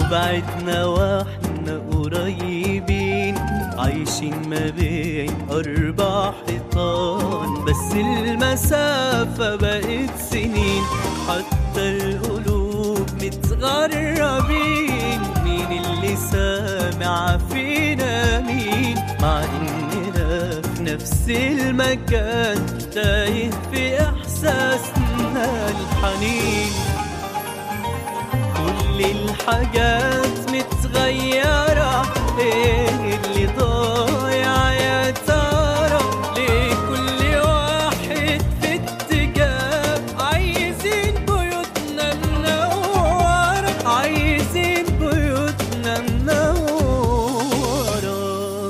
وبعدنا واحنا قريبين عايشين ما بين أربع حيطان بس المسافة بقت سنين حتى القلوب متغربين مين اللي سامع فينا مين مع إننا في نفس المكان تايه في إحساسنا الحنين كل الحاجات متغيرة ايه اللي ضايع يا ترى ليه كل واحد في اتجاه عايزين بيوتنا منورة عايزين بيوتنا منورة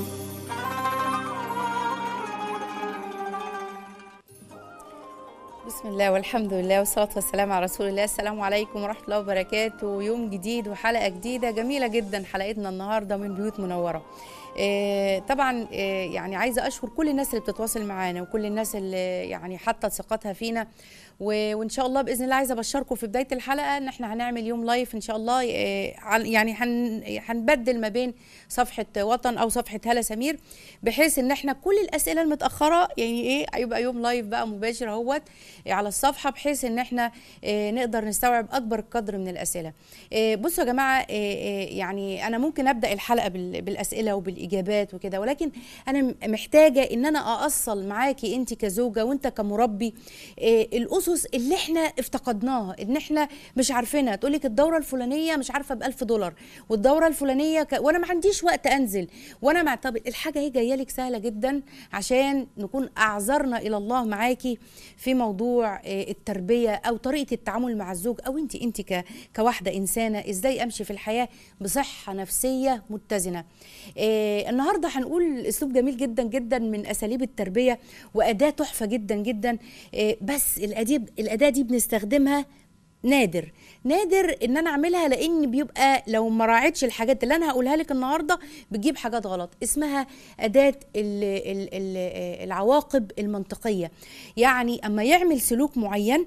بسم الله والحمد لله والصلاة والسلام على رسول الله السلام عليكم ورحمة الله وبركاته يوم جديد وحلقة جديدة جميلة جدا حلقتنا النهاردة من بيوت منورة آه، طبعا آه، يعني عايزة أشكر كل الناس اللي بتتواصل معانا وكل الناس اللي يعني حطت ثقتها فينا و- وان شاء الله باذن الله عايزه ابشركم في بدايه الحلقه ان احنا هنعمل يوم لايف ان شاء الله آه، عن- يعني هن- هنبدل ما بين صفحه وطن او صفحه هلا سمير بحيث ان احنا كل الاسئله المتاخره يعني ايه هيبقى يوم لايف بقى مباشر اهوت على الصفحه بحيث ان احنا آه، نقدر نستوعب اكبر قدر من الاسئله آه، بصوا يا جماعه آه، آه، يعني انا ممكن ابدا الحلقه بال- بالاسئله وبالاجابات وكده ولكن انا م- محتاجه ان انا ااصل معاكي انت كزوجه وانت كمربي آه، الاسس اللي احنا افتقدناها ان احنا مش عارفينها تقول لك الدوره الفلانيه مش عارفه ب 1000 دولار والدوره الفلانيه ك... وانا ما عنديش وقت انزل وانا مع طب الحاجه هي جايه لك سهله جدا عشان نكون اعذرنا الى الله معاكي في موضوع آه، التربيه او طريقه التعامل مع الزوج او انت انت ك... كواحده انسانه ازاي امشي في الحياه بصحه نفسيه متزنه آه، النهارده هنقول اسلوب جميل جدا جدا من اساليب التربيه واداه تحفه جدا جدا آه، بس الاداه الاداه دي بنستخدمها نادر نادر ان انا اعملها لان بيبقى لو ما راعيتش الحاجات اللي انا هقولها لك النهارده بتجيب حاجات غلط اسمها اداه ال ال ال العواقب المنطقيه يعني اما يعمل سلوك معين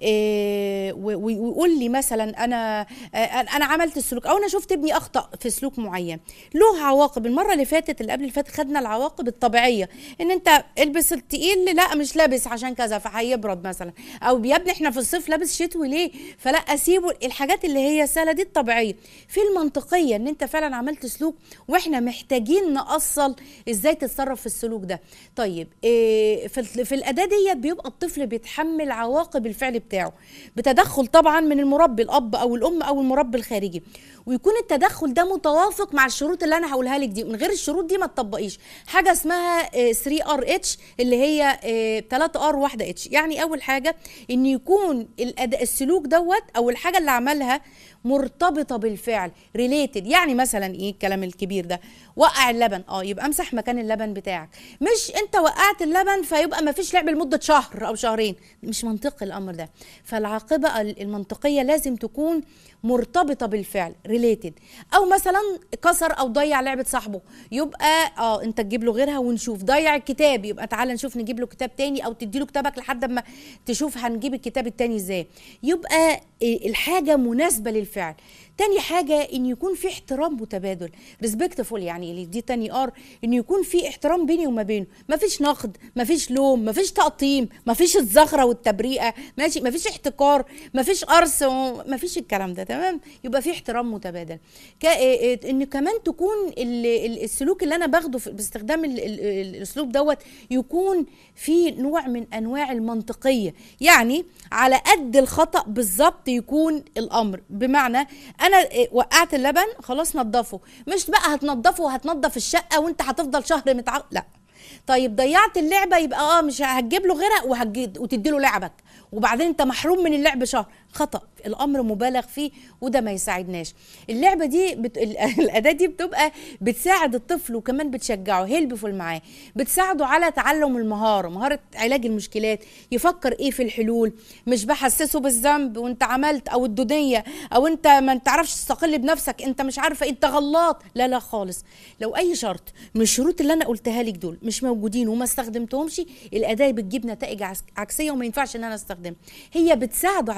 آه، و- و- ويقول لي مثلا انا آه، انا عملت السلوك او انا شفت ابني اخطا في سلوك معين له عواقب المره اللي فاتت اللي قبل اللي فاتت خدنا العواقب الطبيعيه ان انت البس التقيل لا مش لابس عشان كذا فهيبرد مثلا او يا ابني احنا في الصيف لابس شتوي ليه فلا اسيبه الحاجات اللي هي سهله دي الطبيعيه في المنطقيه ان انت فعلا عملت سلوك واحنا محتاجين نأصل ازاي تتصرف في السلوك ده طيب إيه في, ال- في الاداه ديت بيبقى الطفل بيتحمل عواقب الفعل بتاعه بتدخل طبعا من المربي الاب او الام او المربي الخارجي ويكون التدخل ده متوافق مع الشروط اللي انا هقولها لك دي من غير الشروط دي ما تطبقيش حاجه اسمها 3 ار اتش اللي هي 3 ار واحده اتش يعني اول حاجه ان يكون الأداء السلوك دوت او الحاجه اللي عملها مرتبطه بالفعل ريليتد يعني مثلا ايه الكلام الكبير ده وقع اللبن اه يبقى امسح مكان اللبن بتاعك مش انت وقعت اللبن فيبقى ما فيش لعب لمده شهر او شهرين مش منطقي الامر ده فالعاقبه المنطقيه لازم تكون مرتبطه بالفعل ريليتد او مثلا كسر او ضيع لعبه صاحبه يبقى اه انت تجيب له غيرها ونشوف ضيع الكتاب يبقى تعالى نشوف نجيب له كتاب تاني او تدي له كتابك لحد ما تشوف هنجيب الكتاب التاني ازاي يبقى إيه الحاجه مناسبه للفعل تاني حاجة إن يكون في احترام متبادل ريسبكتفول يعني اللي دي تاني ار إن يكون في احترام بيني وما بينه مفيش نقد مفيش لوم مفيش تقطيم مفيش الزخرة والتبريئة ماشي مفيش احتكار مفيش قرص مفيش الكلام ده تمام يبقى في احترام متبادل ك... إيه إيه إن كمان تكون ال... ال- السلوك اللي أنا باخده في... باستخدام ال... ال... ال- الأسلوب دوت يكون في نوع من أنواع المنطقية يعني على قد الخطأ بالظبط يكون الأمر بمعنى انا إيه، وقعت اللبن خلاص نضفه مش بقى هتنضفه وهتنضف الشقه وانت هتفضل شهر متع لا طيب ضيعت اللعبه يبقى اه مش هتجيب له غيرها وهتجي وتدي له لعبك وبعدين انت محروم من اللعب شهر خطا الامر مبالغ فيه وده ما يساعدناش اللعبه دي بت... ال- الاداه دي بتبقى بتساعد الطفل وكمان بتشجعه هيلبفول معاه بتساعده على تعلم المهاره مهاره علاج المشكلات يفكر ايه في الحلول مش بحسسه بالذنب وانت عملت او الدوديه او انت ما تعرفش تستقل بنفسك انت مش عارفه ايه انت غلط لا لا خالص لو اي شرط من الشروط اللي انا قلتها لك دول مش موجودين وما استخدمتهمش الاداه بتجيب نتائج عكس- عكسيه وما ينفعش ان انا استخدمها هي بتساعده على التربيه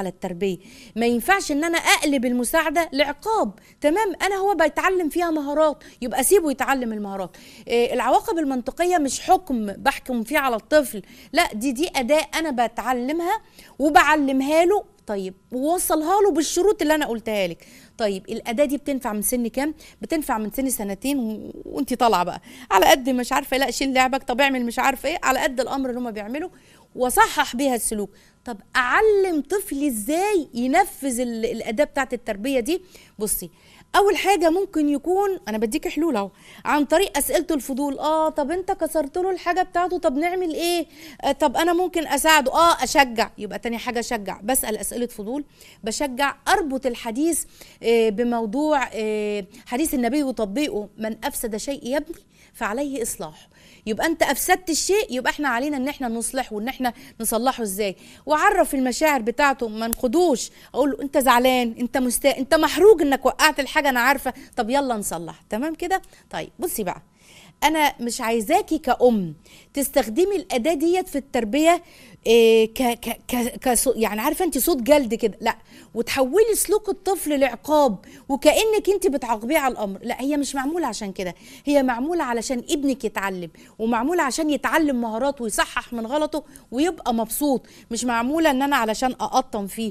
التربيه ما ينفعش ان انا اقلب المساعده لعقاب تمام انا هو بيتعلم فيها مهارات يبقى سيبه يتعلم المهارات إيه العواقب المنطقيه مش حكم بحكم فيه على الطفل لا دي دي اداه انا بتعلمها وبعلمها له طيب ووصلها له بالشروط اللي انا قلتها لك طيب الاداه دي بتنفع من سن كام بتنفع من سن سنتين و... وانت طالعه بقى على قد مش عارفه لا شيل لعبك طب اعمل مش عارفه ايه على قد الامر اللي هم بيعملوا واصحح بيها السلوك طب اعلم طفلي ازاي ينفذ ال- الاداه بتاعت التربيه دي بصي اول حاجه ممكن يكون انا بديك حلول اهو عن طريق اسئله الفضول اه طب انت كسرت له الحاجه بتاعته طب نعمل ايه آه طب انا ممكن اساعده اه اشجع يبقى تاني حاجه اشجع بسال اسئله فضول بشجع اربط الحديث آه بموضوع آه حديث النبي وتطبيقه من افسد شيء يبني فعليه اصلاحه يبقى انت افسدت الشيء يبقى احنا علينا ان احنا نصلحه وان احنا نصلحه ازاي وعرف المشاعر بتاعته ما نخدوش اقول له انت زعلان انت مستاء انت محروج انك وقعت الحاجه انا عارفه طب يلا نصلح تمام كده طيب بصي بقى انا مش عايزاكي كأم تستخدمي الاداه ديت في التربيه إيه ك ك ك كصو- يعني عارفه انت صوت جلد كده لا وتحولي سلوك الطفل لعقاب وكانك انت بتعاقبيه على الامر لا هي مش معموله عشان كده هي معموله علشان ابنك يتعلم ومعموله عشان يتعلم مهارات ويصحح من غلطه ويبقى مبسوط مش معموله ان انا علشان اقطم فيه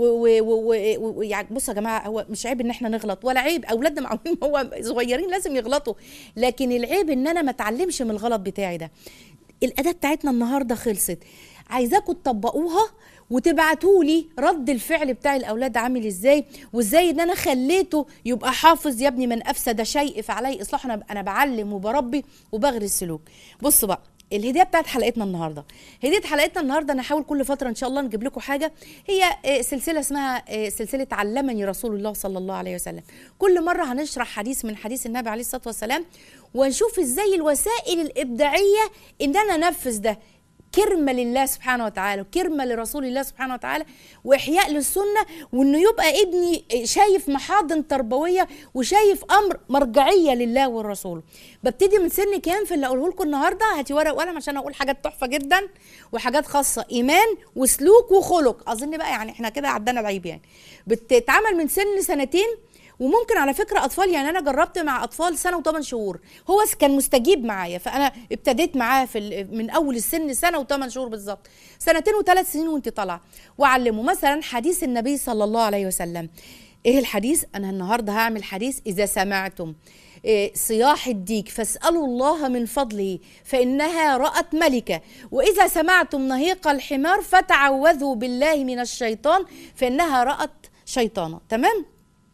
ويعني بصوا يا جماعه هو مش عيب ان احنا نغلط ولا عيب اولادنا معمولين هو صغيرين لازم يغلطوا لكن العيب ان انا ما اتعلمش من الغلط بتاعي ده الاداه بتاعتنا النهارده خلصت عايزاكم تطبقوها وتبعتوا لي رد الفعل بتاع الاولاد عامل ازاي وازاي ان انا خليته يبقى حافظ يا ابني من افسد شيء فعليه اصلاح انا انا بعلم وبربي وبغري السلوك بصوا بقى الهديه بتاعت حلقتنا النهارده هديه حلقتنا النهارده انا هحاول كل فتره ان شاء الله نجيب لكم حاجه هي آه، سلسله اسمها آه، سلسله علمني رسول الله صلى الله عليه وسلم كل مره هنشرح حديث من حديث النبي عليه الصلاه والسلام ونشوف ازاي الوسائل الابداعيه ان انا انفذ ده كرمة لله سبحانه وتعالى وكرمة لرسول الله سبحانه وتعالى وإحياء للسنة وإنه يبقى ابني شايف محاضن تربوية وشايف أمر مرجعية لله والرسول ببتدي من سن كام في اللي أقوله لكم النهاردة هاتي ورق وقلم عشان أقول حاجات تحفة جدا وحاجات خاصة إيمان وسلوك وخلق أظن بقى يعني إحنا كده عدنا العيب يعني بتتعمل من سن سنتين وممكن على فكره اطفال يعني انا جربت مع اطفال سنه وثمان شهور هو كان مستجيب معايا فانا ابتديت معاه في ال- من اول السن سنه وثمان شهور بالظبط سنتين وثلاث سنين وانت طالعه واعلمه مثلا حديث النبي صلى الله عليه وسلم ايه الحديث انا النهارده هعمل حديث اذا سمعتم إيه، صياح الديك فاسألوا الله من فضله فإنها رأت ملكة وإذا سمعتم نهيق الحمار فتعوذوا بالله من الشيطان فإنها رأت شيطانا تمام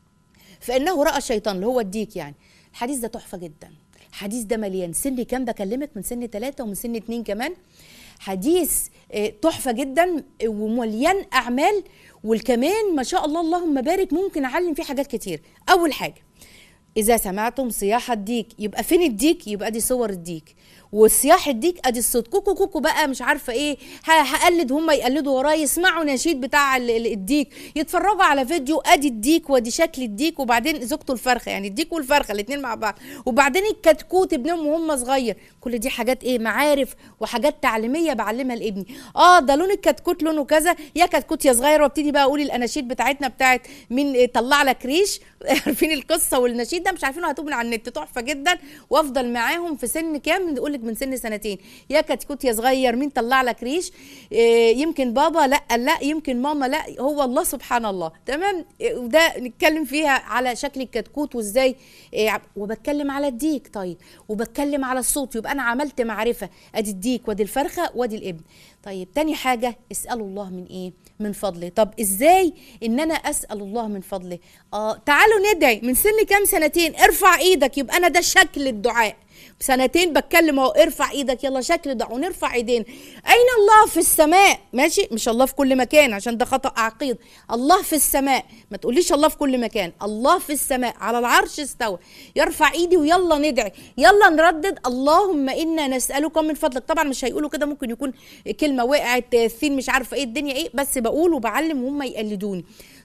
فانه راى الشيطان اللي هو الديك يعني الحديث ده تحفه جدا الحديث ده مليان سن كام بكلمك من سن ثلاثة ومن سن اتنين كمان حديث آه، تحفه جدا ومليان اعمال والكمان ما شاء الله اللهم بارك ممكن اعلم فيه حاجات كتير اول حاجه إذا سمعتم صياح الديك يبقى فين الديك يبقى دي صور الديك وصياح الديك ادي الصوت كوكو كوكو بقى مش عارفه ايه ه- هقلد هم يقلدوا ورايا يسمعوا نشيد بتاع ال- ال- الديك يتفرجوا على فيديو ادي الديك وادي شكل الديك وبعدين زوجته الفرخه يعني الديك والفرخه الاثنين مع بعض وبعدين الكتكوت ابنهم وهم صغير كل دي حاجات ايه معارف وحاجات تعليميه بعلمها لابني اه ده لون الكتكوت لونه كذا يا كتكوت يا صغير وابتدي بقى اقول الاناشيد بتاعتنا بتاعت مين إيه طلع لك ريش عارفين القصه والنشيد ده مش عارفينه هاتوه من على النت تحفه جدا وافضل معاهم في سن كام نقول لك من سن سنتين يا كتكوت يا صغير مين طلع لك ريش إيه يمكن بابا لا لا يمكن ماما لا هو الله سبحان الله تمام إيه، وده نتكلم فيها على شكل الكتكوت وازاي إيه ع- وبتكلم على الديك طيب وبتكلم على الصوت يبقى انا عملت معرفه ادي الديك وادي الفرخه وادي الابن طيب تاني حاجه اسالوا الله من ايه من فضله طب ازاي ان انا اسال الله من فضله اه تعالوا ندعي من سن كام سنتين ارفع ايدك يبقى انا ده شكل الدعاء سنتين بتكلم اهو ارفع ايدك يلا شكل دعاء ونرفع ايدينا اين الله في السماء ماشي مش الله في كل مكان عشان ده خطا عقيد الله في السماء ما تقوليش الله في كل مكان الله في السماء على العرش استوى يرفع ايدي ويلا ندعي يلا نردد اللهم انا نسالك من فضلك طبعا مش هيقولوا كده ممكن يكون كلمه وقعت الثين مش عارفه ايه الدنيا ايه بس بقول وبعلم وهم يقلدوني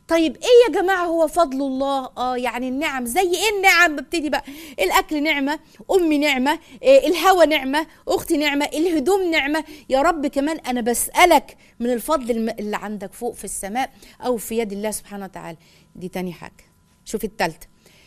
طيب ايه يا جماعه هو فضل الله اه يعني النعم زي ايه النعم ببتدي بقى الاكل نعمه امي نعمه إيه الهوى نعمه اختي نعمه الهدوم نعمه يا رب كمان انا بسالك من الفضل الم- اللي عندك فوق في السماء او في يد الله سبحانه وتعالى دي تاني حاجه شوفي التالتة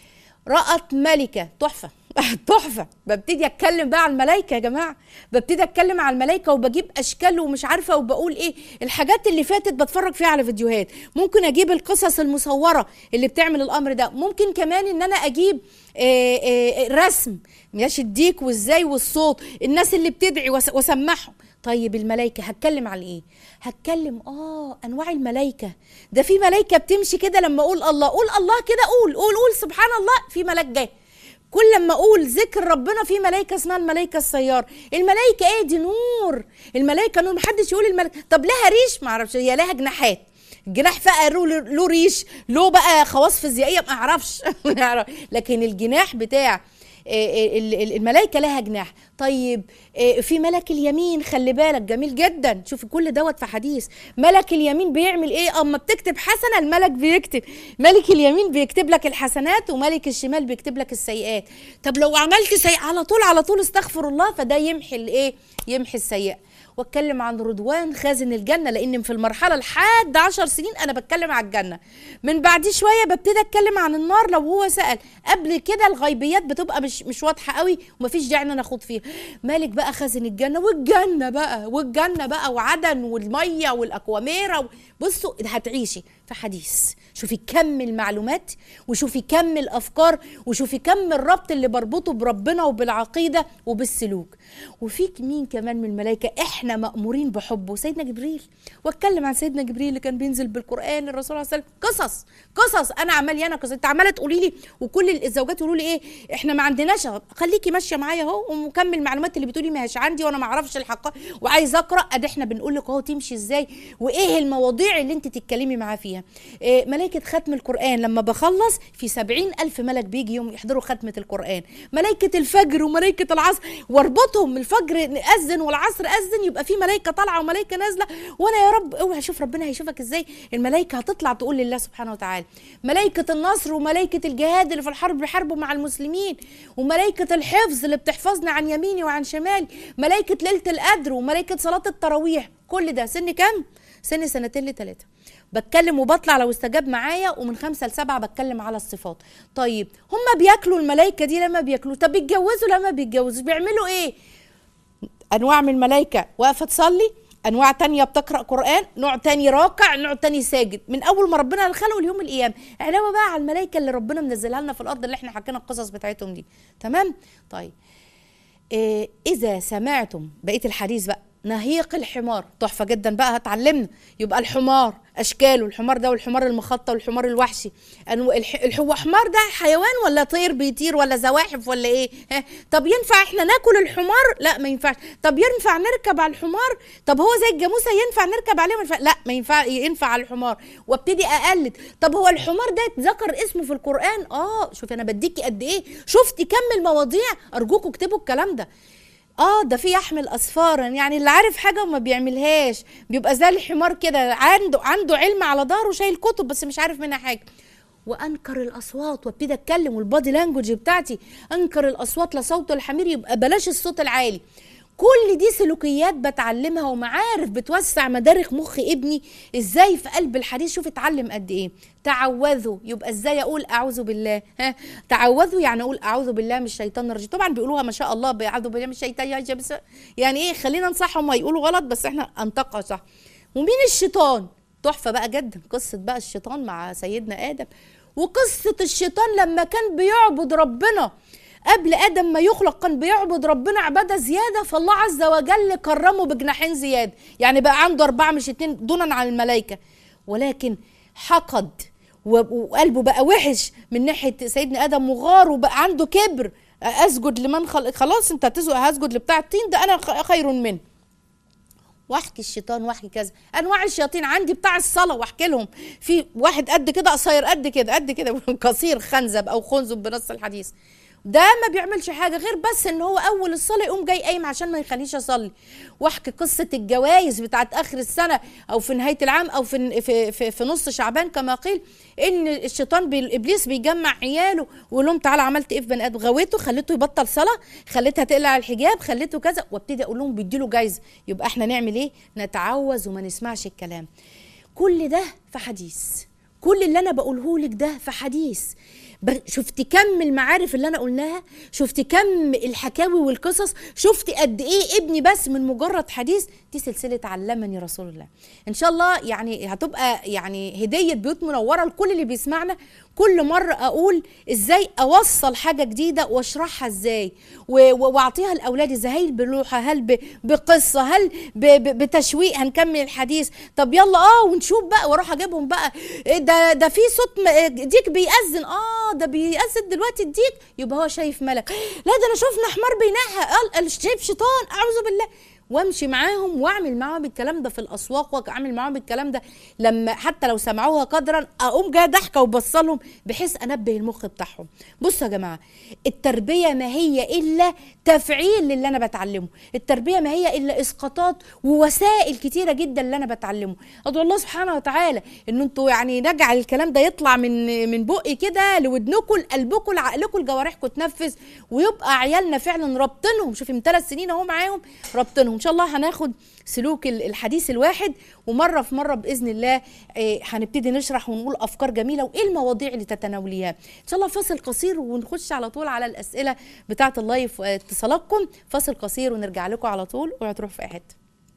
رأت ملكة تحفة تحفة ببتدي اتكلم بقى على الملائكة يا جماعة ببتدي اتكلم على الملائكة وبجيب اشكال ومش عارفة وبقول ايه الحاجات اللي فاتت بتفرج فيها على فيديوهات ممكن اجيب القصص المصورة اللي بتعمل الامر ده ممكن كمان ان انا اجيب آه، آه، رسم ماشي الديك وازاي والصوت الناس اللي بتدعي وأس- واسمعهم طيب الملائكة هتكلم عن ايه؟ هتكلم اه انواع الملائكة ده في ملائكة بتمشي كده لما اقول الله قول الله كده قول قول قول سبحان الله في ملاك جاي كل لما اقول ذكر ربنا في ملائكه اسمها الملائكه السيار الملائكه ايه دي نور الملائكه نور محدش يقول الملائكه طب لها ريش ما اعرفش هي لها جناحات الجناح بقى له له ريش له بقى خواص فيزيائيه ما اعرفش لكن الجناح بتاع آه، ال- ال- الملائكه لها جناح طيب آه، في ملك اليمين خلي بالك جميل جدا شوف كل دوت في حديث ملك اليمين بيعمل ايه اما بتكتب حسنه الملك بيكتب ملك اليمين بيكتب لك الحسنات وملك الشمال بيكتب لك السيئات طب لو عملت سيئة على طول على طول استغفر الله فده يمحي الايه يمحي السيئه واتكلم عن رضوان خازن الجنه لان في المرحله لحد عشر سنين انا بتكلم على الجنه من بعد شويه ببتدي اتكلم عن النار لو هو سال قبل كده الغيبيات بتبقى مش مش واضحه قوي ومفيش داعي ان انا اخوض فيها مالك بقى خازن الجنه والجنه بقى والجنه بقى وعدن والميه والاكواميرا و- بصوا هتعيشي في حديث شوفي كم المعلومات وشوفي كم الافكار وشوفي كم الربط اللي بربطه بربنا وبالعقيده وبالسلوك وفي مين كمان من الملائكه احنا مامورين بحبه سيدنا جبريل واتكلم عن سيدنا جبريل اللي كان بينزل بالقران للرسول صلى الله عليه وسلم قصص قصص انا عمال انا قصص انت عماله تقولي لي وكل الزوجات يقولوا لي ايه احنا ما عندناش خليكي ماشيه معايا اهو ومكمل المعلومات اللي بتقولي ما هيش عندي وانا ما اعرفش الحق وعايز اقرا ادي احنا بنقول لك اهو تمشي ازاي وايه المواضيع اللي انت تتكلمي معاه فيها إيه ملائكه ختم القران لما بخلص في سبعين الف ملك بيجي يوم يحضروا ختمه القران ملائكه الفجر وملائكه العصر واربطهم الفجر اذن والعصر اذن يبقى في ملائكه طالعه وملائكه نازله وانا يا رب اوعى شوف ربنا هيشوفك ازاي الملائكه هتطلع تقول لله سبحانه وتعالى ملائكه النصر وملائكه الجهاد اللي في الحرب بيحاربوا مع المسلمين وملائكه الحفظ اللي بتحفظنا عن يميني وعن شمالي ملائكه ليله القدر وملائكه صلاه التراويح كل ده سن كام سن سنتين لثلاثه بتكلم وبطلع لو استجاب معايا ومن خمسة لسبعة بتكلم على الصفات طيب هما بياكلوا الملائكة دي لما بياكلوا طب بيتجوزوا لما بيتجوزوا بيعملوا ايه انواع من الملائكه واقفه تصلي انواع تانية بتقرا قران نوع تاني راكع نوع تاني ساجد من اول ما ربنا خلقه ليوم القيامه علاوه بقى على الملائكه اللي ربنا منزلها لنا في الارض اللي احنا حكينا القصص بتاعتهم دي تمام طيب إيه إذا سمعتم بقية الحديث بقى نهيق الحمار تحفة جدا بقى هتعلمنا يبقى الحمار أشكاله الحمار ده والحمار المخطى والحمار الوحشي أنو الح... الح... هو حمار ده حيوان ولا طير بيطير ولا زواحف ولا إيه ها؟ طب ينفع إحنا ناكل الحمار لا ما ينفعش طب ينفع نركب على الحمار طب هو زي الجاموسة ينفع نركب عليه ما ينفع لا ما ينفع ينفع على الحمار وابتدي أقلد طب هو الحمار ده اتذكر اسمه في القرآن اه شوفي أنا بديكي قد إيه شفتي كم المواضيع أرجوكوا اكتبوا الكلام ده اه ده في يحمل اسفارا يعني اللي عارف حاجه وما بيعملهاش بيبقى زي الحمار كده عنده عنده علم على ظهره شايل كتب بس مش عارف منها حاجه وانكر الاصوات وابتدي اتكلم والبادي لانجوج بتاعتي انكر الاصوات لصوت الحمير يبقى بلاش الصوت العالي كل دي سلوكيات بتعلمها ومعارف بتوسع مدارك مخ ابني ازاي في قلب الحديث شوف اتعلم قد ايه تعوذوا يبقى ازاي اقول اعوذ بالله ها تعوذوا يعني اقول اعوذ بالله من الشيطان الرجيم طبعا بيقولوها ما شاء الله اعوذ بالله من الشيطان الرجيم بس يعني ايه خلينا نصحهم يقولوا غلط بس احنا انطقها صح ومين الشيطان تحفه بقى جدا قصه بقى الشيطان مع سيدنا ادم وقصه الشيطان لما كان بيعبد ربنا قبل ادم ما يخلق كان بيعبد ربنا عباده زياده فالله عز وجل كرمه بجناحين زياده يعني بقى عنده اربعه مش اتنين دونا عن الملائكه ولكن حقد و- وقلبه بقى وحش من ناحيه سيدنا ادم وغار وبقى عنده كبر اسجد لمن خلق خلاص انت هتسجد هسجد لبتاع الطين ده انا خ- خير منه واحكي الشيطان واحكي كذا انواع الشياطين عندي بتاع الصلاه واحكي لهم في واحد قد كده قصير قد كده قد كده قصير خنزب او خنزب بنص الحديث ده ما بيعملش حاجه غير بس ان هو اول الصلاه يقوم جاي قايم عشان ما يخليش اصلي واحكي قصه الجوائز بتاعت اخر السنه او في نهايه العام او في في في, في نص شعبان كما قيل ان الشيطان بي ابليس بيجمع عياله ويقول لهم تعالى عملت ايه في بني ادم غويته خليته يبطل صلاه خليتها تقلع الحجاب خليته كذا وابتدي اقول لهم بيديله جايزه يبقى احنا نعمل ايه نتعوذ وما نسمعش الكلام كل ده في حديث كل اللي انا بقوله لك ده في حديث ب- شفت كم المعارف اللي انا قلناها شفت كم الحكاوي والقصص شفت قد ايه ابني بس من مجرد حديث دي سلسله علمني رسول الله ان شاء الله يعني هتبقى يعني هديه بيوت منوره لكل اللي بيسمعنا كل مره اقول ازاي اوصل حاجه جديده واشرحها ازاي و- و- واعطيها لاولادي ازاي هل بلوحه هل ب- بقصه هل ب- ب- بتشويق هنكمل الحديث طب يلا اه ونشوف بقى واروح اجيبهم بقى إيه ده ده في صوت م- ديك بيأذن اه ده بيأذن دلوقتي الديك يبقى هو شايف ملك لا ده انا شفنا حمار بينقها قال قال شايف شيطان اعوذ بالله وامشي معاهم واعمل معاهم الكلام ده في الاسواق واعمل معاهم الكلام ده لما حتى لو سمعوها قدرا اقوم جايه ضحكه وبصلهم بحيث انبه المخ بتاعهم بصوا يا جماعه التربيه ما هي الا تفعيل للي انا بتعلمه التربيه ما هي الا اسقاطات ووسائل كتيره جدا اللي انا بتعلمه ادعو الله سبحانه وتعالى ان انتوا يعني نجعل الكلام ده يطلع من من بقي كده لودنكم لقلبكم لعقلكم لجوارحكم تنفذ ويبقى عيالنا فعلا رابطينهم شوفي من ثلاث سنين اهو معاهم رابطينهم ان شاء الله هناخد سلوك ال- الحديث الواحد ومره في مره باذن الله آه، هنبتدي نشرح ونقول افكار جميله وايه المواضيع اللي تتناوليها ان شاء الله فاصل قصير ونخش على طول على الاسئله بتاعه اللايف واتصالاتكم فاصل قصير ونرجع لكم على طول اوعوا تروحوا في اي حته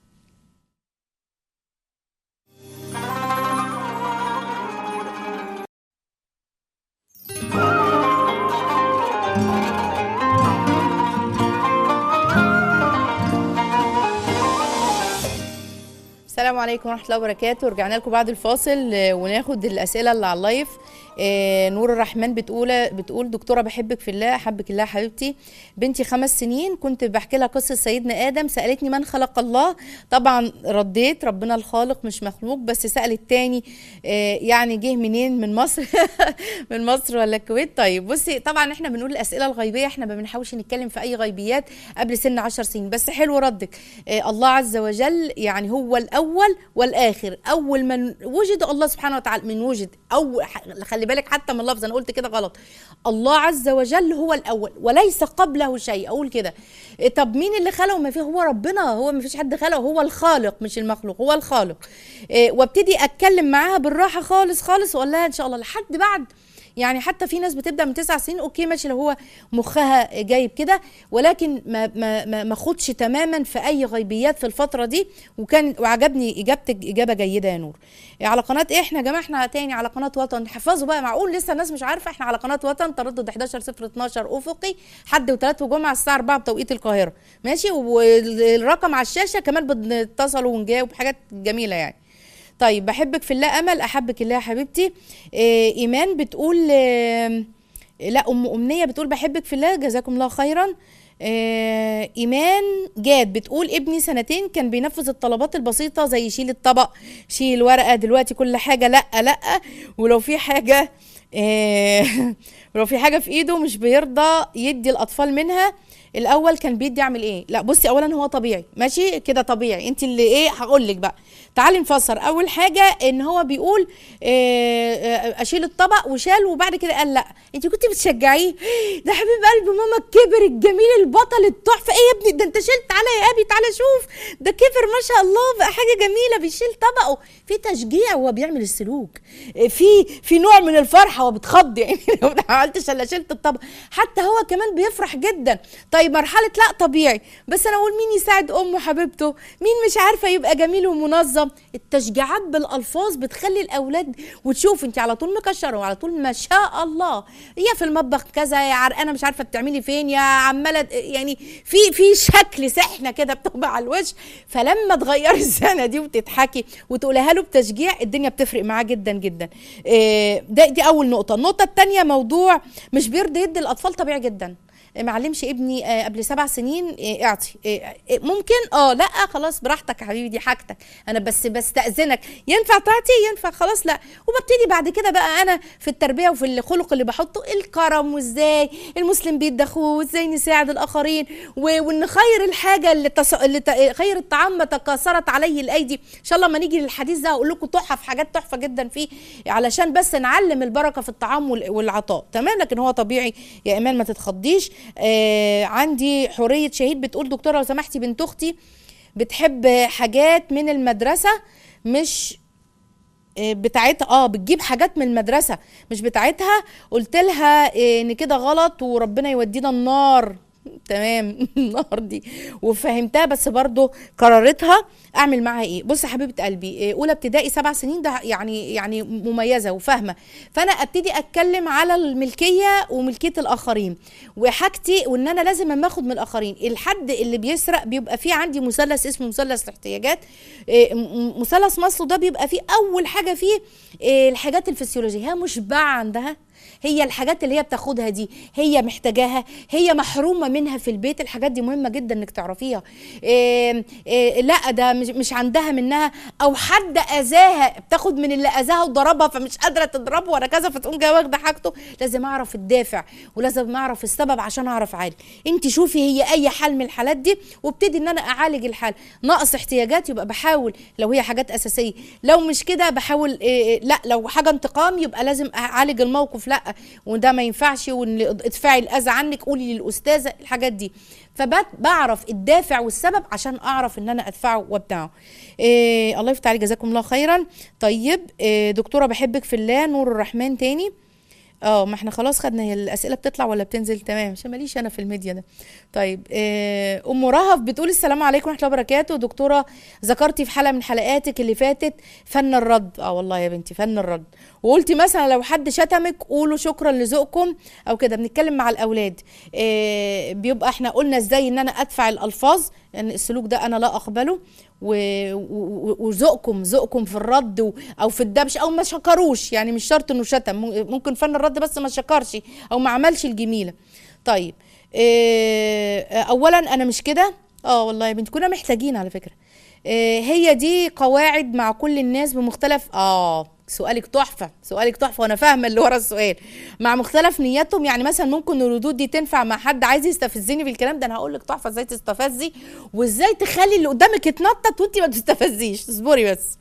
السلام عليكم ورحمه الله وبركاته رجعنا لكم بعد الفاصل آه، وناخد الاسئله اللي على اللايف آه، نور الرحمن بتقول بتقول دكتوره بحبك في الله احبك الله حبيبتي بنتي خمس سنين كنت بحكي لها قصه سيدنا ادم سالتني من خلق الله طبعا رديت ربنا الخالق مش مخلوق بس سالت تاني آه، يعني جه منين من مصر من مصر ولا الكويت طيب بصي طبعا احنا بنقول الاسئله الغيبيه احنا ما بنحاولش نتكلم في اي غيبيات قبل سن 10 سنين بس حلو ردك آه، الله عز وجل يعني هو الاول والاخر اول من وجد الله سبحانه وتعالى من وجد او ح- خلي بالك حتى من اللفظ انا قلت كده غلط الله عز وجل هو الاول وليس قبله شيء اقول كده إيه، طب مين اللي خلقه ما فيه هو ربنا هو ما فيش حد خلقه هو الخالق مش المخلوق هو الخالق إيه، وابتدي اتكلم معاها بالراحه خالص خالص واقول لها ان شاء الله لحد بعد يعني حتى في ناس بتبدا من تسع سنين اوكي ماشي لو هو مخها جايب كده ولكن ما ما ما ما خدش تماما في اي غيبيات في الفتره دي وكان وعجبني اجابتك اجابه جيده يا نور على قناه ايه احنا يا جماعه احنا تاني على قناه وطن حفظوا بقى معقول لسه الناس مش عارفه احنا على قناه وطن تردد 11 0 12 افقي حد وثلاث وجمعه الساعه 4 بتوقيت القاهره ماشي والرقم على الشاشه كمان بنتصلوا ونجاوب حاجات جميله يعني طيب بحبك في الله امل احبك الله يا حبيبتي آه ايمان بتقول آه لا ام امنيه بتقول بحبك في الله جزاكم الله خيرا آه ايمان جاد بتقول ابني سنتين كان بينفذ الطلبات البسيطه زي يشيل الطبق شيل ورقه دلوقتي كل حاجه لا لا ولو في حاجه آه ولو في حاجه في ايده مش بيرضى يدي الاطفال منها الاول كان بيدي يعمل ايه لا بصي اولا هو طبيعي ماشي كده طبيعي انت اللي ايه هقول لك بقى تعالي نفسر اول حاجه ان هو بيقول آه، آه، اشيل الطبق وشال وبعد كده قال لا انت كنت بتشجعيه ده حبيب قلب ماما الكبر الجميل البطل التحفه ايه يا ابني ده انت شلت تعالى يا ابي تعالى شوف ده كبر ما شاء الله بقى حاجه جميله بيشيل طبقه في تشجيع وهو بيعمل السلوك آه، في في نوع من الفرحه وهو بتخض يعني لو ما عملتش الا شلت الطبق حتى هو كمان بيفرح جدا طيب مرحله لا طبيعي بس انا اقول مين يساعد امه حبيبته مين مش عارفه يبقى جميل ومنظم التشجيعات بالالفاظ بتخلي الاولاد وتشوف انت على طول مكشره وعلى طول ما شاء الله يا في المطبخ كذا يا عرقانه مش عارفه بتعملي فين يا عماله يعني في في شكل سحنه كده بتبقى على الوش فلما تغيري السنه دي وتضحكي وتقولها له بتشجيع الدنيا بتفرق معاه جدا جدا إيه، ده دي اول نقطه النقطه الثانيه موضوع مش بيرضى يدي الاطفال طبيعي جدا معلمش ابني آه، قبل سبع سنين آه، اعطي آه، آه، ممكن اه لا خلاص براحتك يا حبيبي دي حاجتك انا بس بستأذنك ينفع تعطي ينفع خلاص لا وببتدي بعد كده بقى انا في التربيه وفي الخلق اللي بحطه الكرم وازاي المسلم بيدي اخوه وازاي نساعد الاخرين و- وان خير الحاجه اللي, تص... اللي ت... خير الطعام ما تكاثرت عليه الايدي ان شاء الله ما نيجي للحديث ده هقول لكم تحف حاجات تحفه جدا فيه علشان بس نعلم البركه في الطعام وال- والعطاء تمام لكن هو طبيعي يا ايمان ما تتخضيش آه عندي حوريه شهيد بتقول دكتوره لو سمحتي بنت اختي بتحب حاجات من المدرسه مش آه، بتاعتها اه بتجيب حاجات من المدرسه مش بتاعتها قلت لها آه، ان كده غلط وربنا يودينا النار تمام النار دي وفهمتها بس برضو قررتها اعمل معاها ايه بص يا حبيبه قلبي آه، اولى ابتدائي سبع سنين ده يعني يعني مميزه وفاهمه فانا ابتدي اتكلم على الملكيه وملكيه الاخرين وحاجتي وان انا لازم اما اخد من الاخرين الحد اللي بيسرق بيبقى فيه عندي مثلث اسمه مثلث الاحتياجات آه، م- م- مثلث ماسلو ده بيبقى فيه اول حاجه فيه آه، الحاجات الفسيولوجيه هي مشبعه عندها هي الحاجات اللي هي بتاخدها دي هي محتاجاها هي محرومه منها في البيت الحاجات دي مهمه جدا انك تعرفيها إيه إيه لا ده مش, مش عندها منها او حد اذاها بتاخد من اللي اذاها وضربها فمش قادره تضربه ولا كذا فتقوم جايه واخده حاجته لازم اعرف الدافع ولازم اعرف السبب عشان اعرف اعالج انت شوفي هي اي حال من الحالات دي وابتدي ان انا اعالج الحال نقص احتياجات يبقى بحاول لو هي حاجات اساسيه لو مش كده بحاول إيه لا لو حاجه انتقام يبقى لازم اعالج الموقف لا وده ما ينفعش وان ادفعي الاذى عنك قولي للاستاذه الحاجات دي فبعرف الدافع والسبب عشان اعرف ان انا ادفعه وابدعه إيه الله يفتح عليك جزاكم الله خيرا طيب إيه دكتوره بحبك في الله نور الرحمن تاني اه ما احنا خلاص خدنا هي الاسئله بتطلع ولا بتنزل تمام عشان ماليش انا في الميديا ده طيب آه، ام رهف بتقول السلام عليكم ورحمه الله وبركاته دكتوره ذكرتي في حلقه من حلقاتك اللي فاتت فن الرد اه والله يا بنتي فن الرد وقلتي مثلا لو حد شتمك قولوا شكرا لذوقكم او كده بنتكلم مع الاولاد آه، بيبقى احنا قلنا ازاي ان انا ادفع الالفاظ لان يعني السلوك ده انا لا اقبله و- و- وذوقكم ذوقكم في الرد و- او في الدبش او ما شكروش يعني مش شرط انه شتم ممكن فن الرد بس ما شكرش او ما عملش الجميله طيب إيه اولا انا مش كده اه والله يا بنتي كنا محتاجين على فكره إيه هي دي قواعد مع كل الناس بمختلف اه سؤالك تحفه سؤالك تحفه وانا فاهمه اللي ورا السؤال مع مختلف نياتهم يعني مثلا ممكن الردود دي تنفع مع حد عايز يستفزني بالكلام ده انا هقول لك تحفه ازاي تستفزي وازاي تخلي اللي قدامك يتنطط وانت ما تستفزيش اصبري بس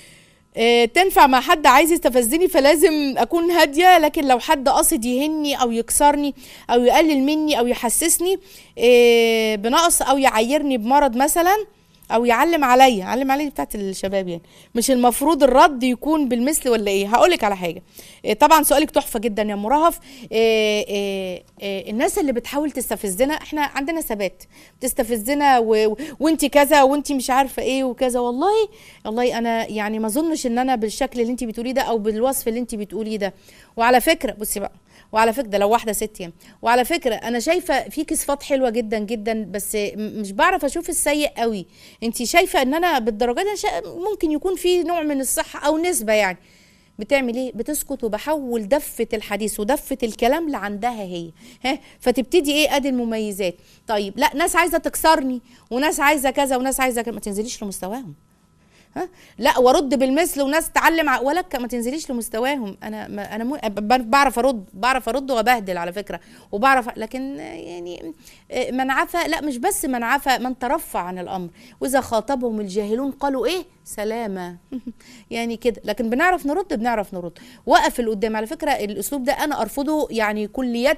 آه، تنفع مع حد عايز يستفزني فلازم اكون هاديه لكن لو حد قاصد يهني او يكسرني او يقلل مني او يحسسني آه، بنقص او يعايرني بمرض مثلا او يعلم عليا يعلم عليا دي بتاعت الشباب يعني مش المفروض الرد يكون بالمثل ولا ايه هقولك على حاجه آه، طبعا سؤالك تحفه جدا يا مرهف آه، آه، آه، الناس اللي بتحاول تستفزنا احنا عندنا ثبات بتستفزنا و... و- وانت كذا وانت مش عارفه ايه وكذا والله والله انا يعني ما اظنش ان انا بالشكل اللي انت بتقوليه ده او بالوصف اللي انت بتقوليه ده وعلى فكره بصي بقى وعلى فكره ده لو واحده ست يعني وعلى فكره انا شايفه فيكي صفات حلوه جدا جدا بس م- مش بعرف اشوف السيء قوي انت شايفه ان انا بالدرجات دي شا- ممكن يكون في نوع من الصحه او نسبه يعني بتعمل ايه بتسكت وبحول دفه الحديث ودفه الكلام لعندها هي ها فتبتدي ايه ادي المميزات طيب لا ناس عايزه تكسرني وناس عايزه كذا وناس عايزه كذا ما تنزليش لمستواهم ها لا وارد بالمثل وناس تعلم ع- ولك ما تنزليش لمستواهم انا ما انا مو ب- بعرف ارد بعرف ارد وابهدل على فكره وبعرف لكن يعني آه، من عفا لا مش بس من عفا من ترفع عن الامر واذا خاطبهم الجاهلون قالوا ايه سلامه يعني كده لكن بنعرف نرد بنعرف نرد وقف اللي قدام على فكره الاسلوب ده انا ارفضه يعني كليه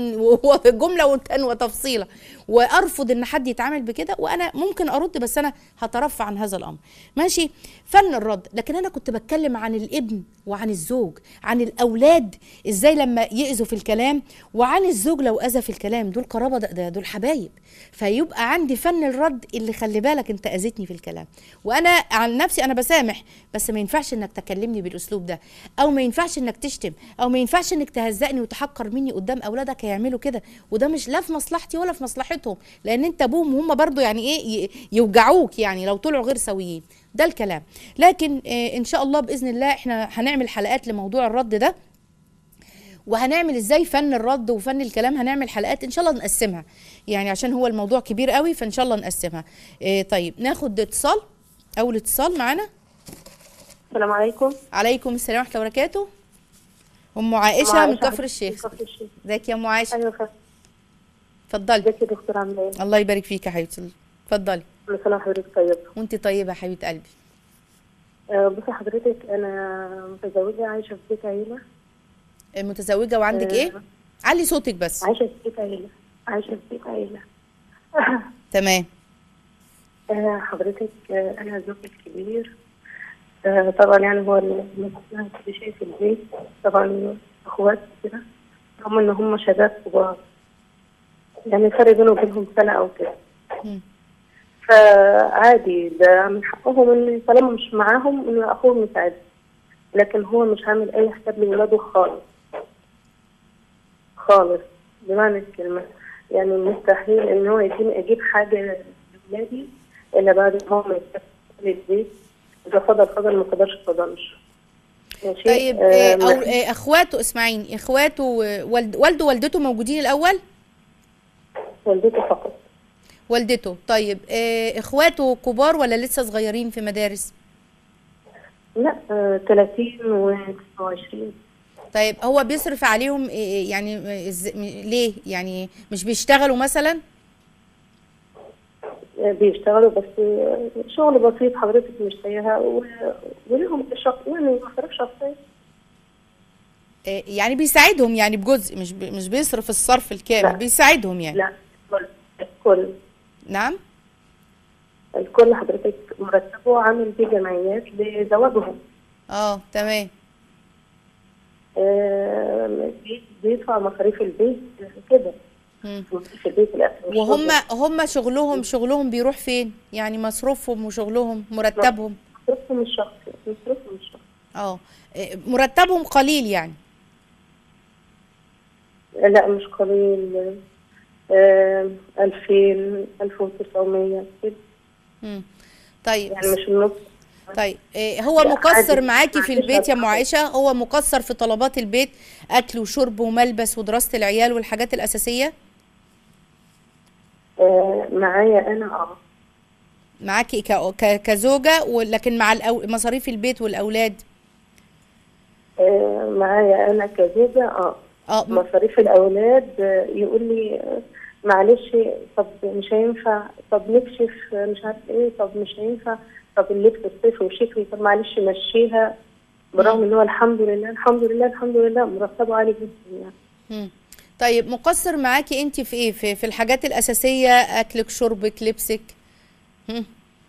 وجمله وت- وتفصيله وارفض ان حد يتعامل بكده وانا ممكن ارد بس انا هترفع عن هذا الامر ماشي فن الرد لكن انا كنت بتكلم عن الابن وعن الزوج عن الاولاد ازاي لما يأذوا في الكلام وعن الزوج لو اذى في الكلام دول قرابه ده, ده دول حبايب فيبقى عندي فن الرد اللي خلي بالك انت اذيتني في الكلام وانا عن نفسي انا بسامح بس ما ينفعش انك تكلمني بالاسلوب ده او ما ينفعش انك تشتم او ما ينفعش انك تهزقني وتحقر مني قدام اولادك هيعملوا كده وده مش لا في مصلحتي ولا في مصلحتهم لان انت ابوهم وهم برضو يعني ايه ي- يوجعوك يعني لو طلعوا غير سويين ده الكلام لكن آه ان شاء الله باذن الله احنا هنعمل حلقات لموضوع الرد ده وهنعمل ازاي فن الرد وفن الكلام هنعمل حلقات ان شاء الله نقسمها يعني عشان هو الموضوع كبير قوي فان شاء الله نقسمها إيه طيب ناخد اتصال اول اتصال معانا السلام عليكم عليكم السلام ورحمه الله وبركاته ام عائشه من عائشة كفر الشيخ كفر الشيخ ازيك يا ام عائشه ايوه خير اتفضلي ازيك يا دكتور عامله ايه؟ الله يبارك فيك يا حبيبتي اتفضلي كل سنه وحضرتك طيبه وانت طيبه يا حبيبه قلبي آه، بصي حضرتك انا متزوجه عايشه في بيت عيله متزوجه وعندك آه. ايه علي صوتك بس عايشه في بيت عيله عايشه في بيت عيله تمام آه، حضرتك آه، انا زوجي الكبير آه، طبعا يعني هو اللي مسؤول كل شيء في البيت طبعا اخوات كده رغم ان هم شباب كبار يعني الفرق بينه وبينهم سنه او كده مم. فعادي ده من حقهم ان طالما مش معاهم ان اخوهم يساعدهم لكن هو مش عامل اي حساب لولاده خالص خالص بمعنى الكلمة يعني مستحيل ان هو يديني اجيب حاجة لولادي الا بعد ما هو ما يتكفل البيت اذا فضل فضل ما فضلش فضلش ماشي طيب آه، آه، او ما- آه، اخواته اسمعيني اخواته آه، والد والده ووالدته موجودين الاول والدته فقط والدته طيب آه، اخواته كبار ولا لسه صغيرين في مدارس لا آه، 30 و 29 طيب هو بيصرف عليهم آه، يعني آه، إز- م- ليه يعني مش بيشتغلوا مثلا بيشتغلوا بس شغل بسيط حضرتك مش زيها و- ولهم شخص يعني مصاريف شخصية آه، يعني بيساعدهم يعني بجزء مش بي- مش بيصرف الصرف الكامل لا. بيساعدهم يعني لا الكل الكل نعم الكل حضرتك مرتبه عامل بيه جمعيات لزواجهم اه تمام آه، بي- بيدفع مصاريف البيت كده مم. مصاريف البيت الأكل والشرب. وهم هم شغلهم شغلهم بيروح فين يعني مصروفهم وشغلهم مرتبهم مصروفهم الشخصي مصروفهم الشخصي اه آه، مرتبهم قليل يعني لا مش قليل آه، 2000 1900 كده مم. طيب يعني مش النص طيب إيه هو لا، مقصر عادي. معاكي في معلش البيت يا ام أتفضل. عائشه هو مقصر في طلبات البيت اكل وشرب وملبس ودراسه العيال والحاجات الاساسيه آه، معايا أنا اه معاكي ك- ك- كزوجه ولكن مع الأو... مصاريف البيت والاولاد آه، معايا أنا كزوجة اه اه م- مصاريف الأولاد آه، يقول لي آه، معلش طب مش هينفع طب نكشف آه، مش عارف ايه طب مش هينفع طب اللبس الصيفي وشتوي طب معلش مشيها برغم ان هو الحمد لله الحمد لله الحمد لله مرتبه عالي جدا يعني مم. طيب مقصر معاكي انت في ايه في, في الحاجات الاساسيه اكلك شربك لبسك مم.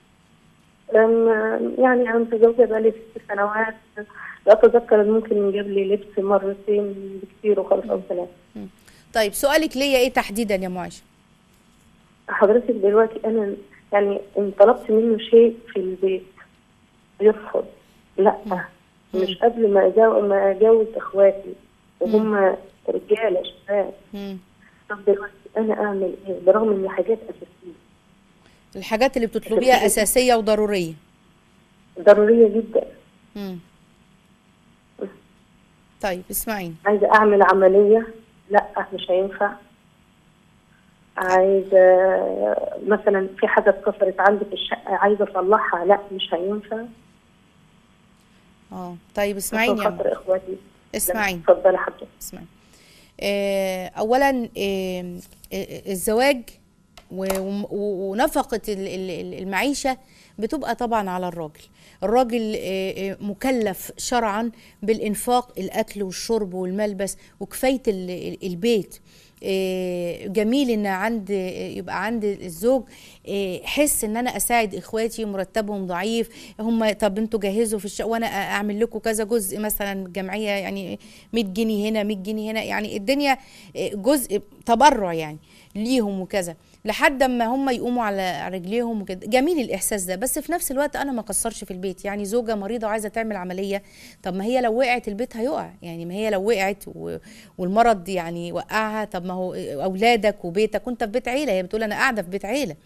أم- يعني أنا متزوجة بقالي ست سنوات لا أتذكر إن ممكن يجيب لي لبس مرتين بكتير وخلاص أو ثلاثة مم. طيب سؤالك ليا ايه تحديدا يا ام عائشه حضرتك دلوقتي أنا يعني إن طلبت منه شيء في البيت يرفض لا مش قبل ما أجاوز ما أجاوز إخواتي وهم رجالة شباب مم. طب دلوقتي أنا أعمل إيه برغم إن حاجات أساسية الحاجات اللي بتطلبيها اساسيه وضروريه ضرورية جدا مم. طيب اسمعيني عايزة أعمل عملية لا مش هينفع عايزة مثلا في حاجة اتكسرت عندي في الشقة عايزة أصلحها لا مش هينفع اه طيب عشان اسمعيني يا أم. خاطر إخواتي اسمعيني اتفضلي حضرتك اسمعي آه، اولا آه، آه، الزواج و- و- ونفقه ال- ال- ال- المعيشه بتبقى طبعا على الراجل الراجل آه، آه، مكلف شرعا بالانفاق الاكل والشرب والملبس وكفايه ال- ال- البيت آه، جميل ان عند يبقى عند الزوج آه، حس ان انا اساعد اخواتي مرتبهم ضعيف هم طب انتوا جهزوا في الشقه وانا اعمل لكم كذا جزء مثلا جمعيه يعني 100 جنيه هنا 100 جنيه هنا يعني الدنيا آه، جزء تبرع يعني ليهم وكذا لحد اما هم يقوموا على رجليهم وكده جميل الاحساس ده بس في نفس الوقت انا ما قصرش في البيت يعني زوجه مريضه وعايزه تعمل عمليه طب ما هي لو وقعت البيت هيقع يعني ما هي لو وقعت و... والمرض يعني وقعها طب ما هو اولادك وبيتك وانت في بيت عيله هي بتقول انا قاعده في بيت عيله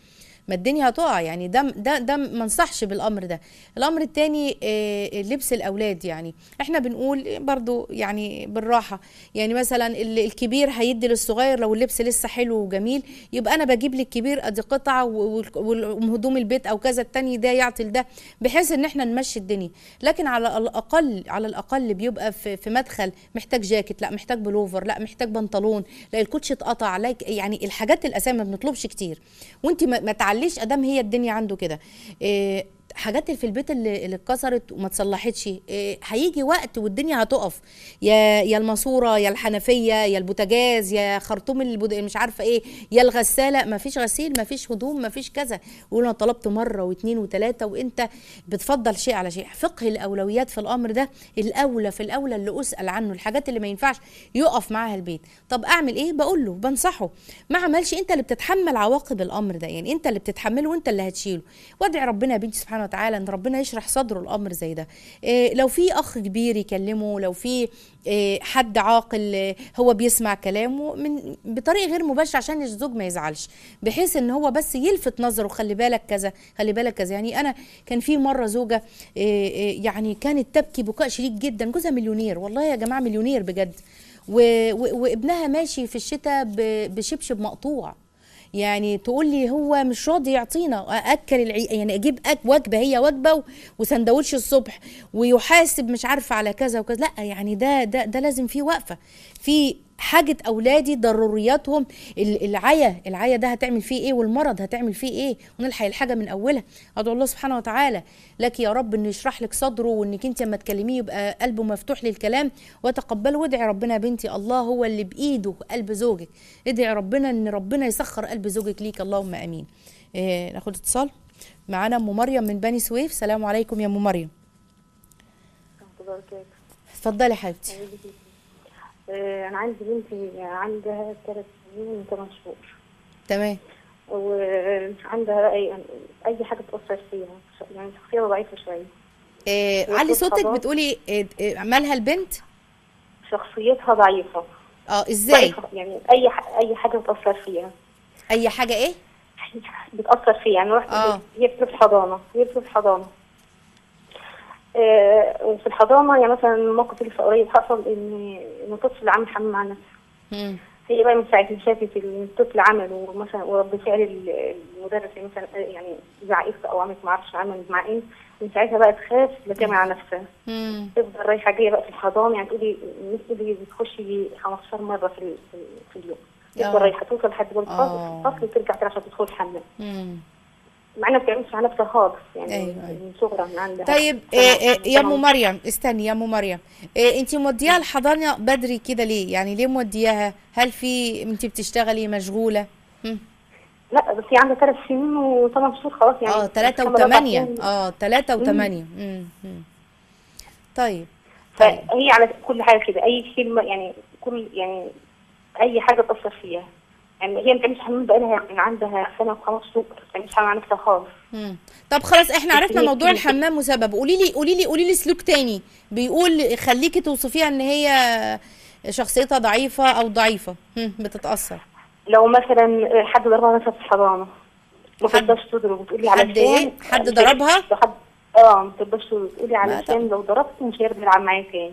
ما الدنيا هتقع يعني ده ده ده ما انصحش بالامر ده الامر التاني آه، لبس الاولاد يعني احنا بنقول برضو يعني بالراحه يعني مثلا ال- الكبير هيدي للصغير لو اللبس لسه حلو وجميل يبقى انا بجيب للكبير ادي قطعه و- و- وهدوم البيت او كذا التاني ده يعطي لده بحيث ان احنا نمشي الدنيا لكن على الاقل على الاقل بيبقى في, في مدخل محتاج جاكيت لا محتاج بلوفر لا محتاج بنطلون لا الكوتش اتقطع لا يعني الحاجات الاسامي ما بنطلبش كتير وانت ما, ما تعليش ادام هي الدنيا عنده كده إيه حاجات اللي في البيت اللي اللي اتكسرت وما اتصلحتش إيه هيجي وقت والدنيا هتقف يا يا الماسوره يا الحنفيه يا البوتاجاز يا خرطوم البود... مش عارفه ايه يا الغساله ما فيش غسيل ما فيش هدوم ما فيش كذا يقول انا طلبت مره واثنين وثلاثه وانت بتفضل شيء على شيء فقه الاولويات في الامر ده الاولى في الاولى اللي اسال عنه الحاجات اللي ما ينفعش يقف معاها البيت طب اعمل ايه بقول له بنصحه ما عملش انت اللي بتتحمل عواقب الامر ده يعني انت اللي بتتحمله وانت اللي هتشيله وادعي ربنا يا بنتي سبحانه وتعالى ان ربنا يشرح صدره الامر زي ده إيه لو في اخ كبير يكلمه لو في إيه حد عاقل إيه هو بيسمع كلامه من بطريقه غير مباشره عشان الزوج ما يزعلش بحيث ان هو بس يلفت نظره خلي بالك كذا خلي بالك كذا يعني انا كان في مره زوجه إيه إيه يعني كانت تبكي بكاء شديد جدا جوزها مليونير والله يا جماعه مليونير بجد و... و... وابنها ماشي في الشتاء ب... بشبشب مقطوع يعني تقول لي هو مش راضي يعطينا اكل العي... يعني اجيب أك... وجبه هي وجبه و... وسندوتش الصبح ويحاسب مش عارفه على كذا وكذا لا يعني ده ده ده لازم فيه وقفه في حاجة أولادي ضرورياتهم ال- العيا العيا ده هتعمل فيه إيه والمرض هتعمل فيه إيه ونلحق الحاجة من أولها أدعو الله سبحانه وتعالى لك يا رب إنه يشرح لك صدره وإنك أنت لما تكلميه يبقى قلبه مفتوح للكلام وتقبله وادعي ربنا يا بنتي الله هو اللي بإيده قلب زوجك ادعي ربنا إن ربنا يسخر قلب زوجك ليك اللهم آمين إيه ناخد اتصال معانا أم مريم من بني سويف سلام عليكم يا أم مريم اتفضلي يا حبيبتي آه، انا عندي بنتي عندها ثلاث سنين وثمان شهور تمام وعندها بقى يعني اي حاجه تاثر فيها يعني شخصيتها ضعيفه شويه إيه علي وصوت صوتك حضان. بتقولي إيه إيه مالها البنت شخصيتها ضعيفه اه ازاي ضعيفة، يعني اي ح- اي حاجه بتاثر فيها اي حاجه ايه بتاثر فيها يعني رحت آه. هي في الحضانه هي في الحضانه آه، وفي الحضانه يعني مثلا الموقف اللي في قريب حصل ان ان طفل عامل حمام مع نفسه مم. هي بقى من ساعة ما شافت إن الطفل عمل ومثلا ورد فعل ال- المدرس يعني مثلا يعني زعقت أو عملت معرفش عملت مع إيه من ساعتها بقى تخاف لا تعمل على نفسها مم. تفضل رايحة جاية بقى في الحضانة يعني تقولي تقولي بتخش يجي 15 مرة في ال- في, ال- في اليوم آه. تفضل رايحة توصل لحد باب آه. الفصل الفصل وترجع تاني عشان تدخل الحمام مم. مع إنها ما بتعملش على نفسها خالص يعني أيوة، من أيوة. من صغرها من عندها طيب سنة- إيه إيه يا ام سنة مريم استني يا ام مريم إيه انت مودياها الحضانه بدري كده ليه يعني ليه مودياها هل في انت بتشتغلي مشغوله مم. لا بس هي عندها ثلاث سنين وثمان شهور خلاص يعني اه ثلاثة كمان أربع وثمانية سنين. اه ثلاثة مم. وثمانية مم. مم. طيب طيب فهي على كل حاجه كده اي كلمه يعني كل يعني اي حاجه تاثر فيها يعني هي ما بتعملش حمام بقالها من عندها سنه وخمس شهور ما بتعملش حمام على نفسها خالص مم. طب خلاص احنا عرفنا هي موضوع كده. الحمام وسببه قولي لي قولي لي قولي لي سلوك تاني بيقول خليكي توصفيها ان هي شخصيتها ضعيفة او ضعيفة مم. بتتأثر لو مثلا حد ضربها مثلا في الحضانه ما حد- تقدرش تضرب وتقولي على حد إيه؟ حد ضربها؟ حد اه ما تقدرش تقولي ما علشان لو ضربت مش هيرضى يلعب معايا تاني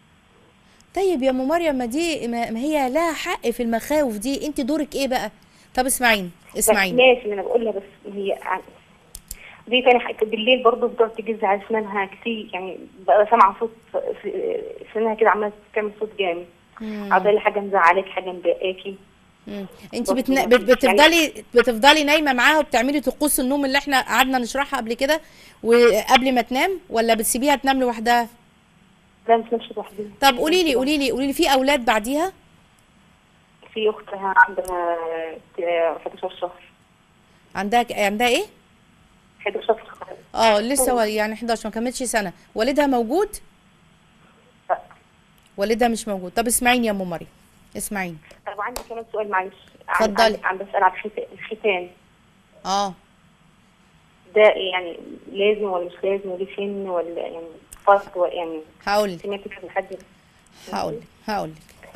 طيب يا ام مريم ما دي ما ما هي لها حق في المخاوف دي انت دورك ايه بقى طب اسمعيني بس اسمعيني ماشي انا بقول لها بس هي عن- دي تاني حاجه بالليل برضه بتقعد تجز على اسنانها كتير يعني بقى سامعه صوت في اسنانها كده عماله تعمل صوت جامد مم. عضلي حاجه مزعلاك حاجه مضايقاكي مم. انت بصي، بتنا... ما بت- فيش بتفضلي بتفضلي نايمه معاها وبتعملي طقوس النوم اللي احنا قعدنا نشرحها قبل كده وقبل ما تنام ولا بتسيبيها تنام لوحدها لا مش نفسي لوحدي طب قولي لي قولي لي قولي لي في اولاد بعديها في اختها عندها 11 شهر عندها عندها ايه 11 شهر اه لسه و- يعني 11 ما كملتش سنه والدها موجود لا. والدها مش موجود طب اسمعيني يا ام مريم اسمعيني طب عندي كمان سؤال معلش عن- اتفضلي. عن عن بسأل على الخت- الختان اه ده يعني لازم ولا مش لازم وليه سن ولا يعني فرق و- يعني هقول لك سمعت كده لحد هقول لك هقول لك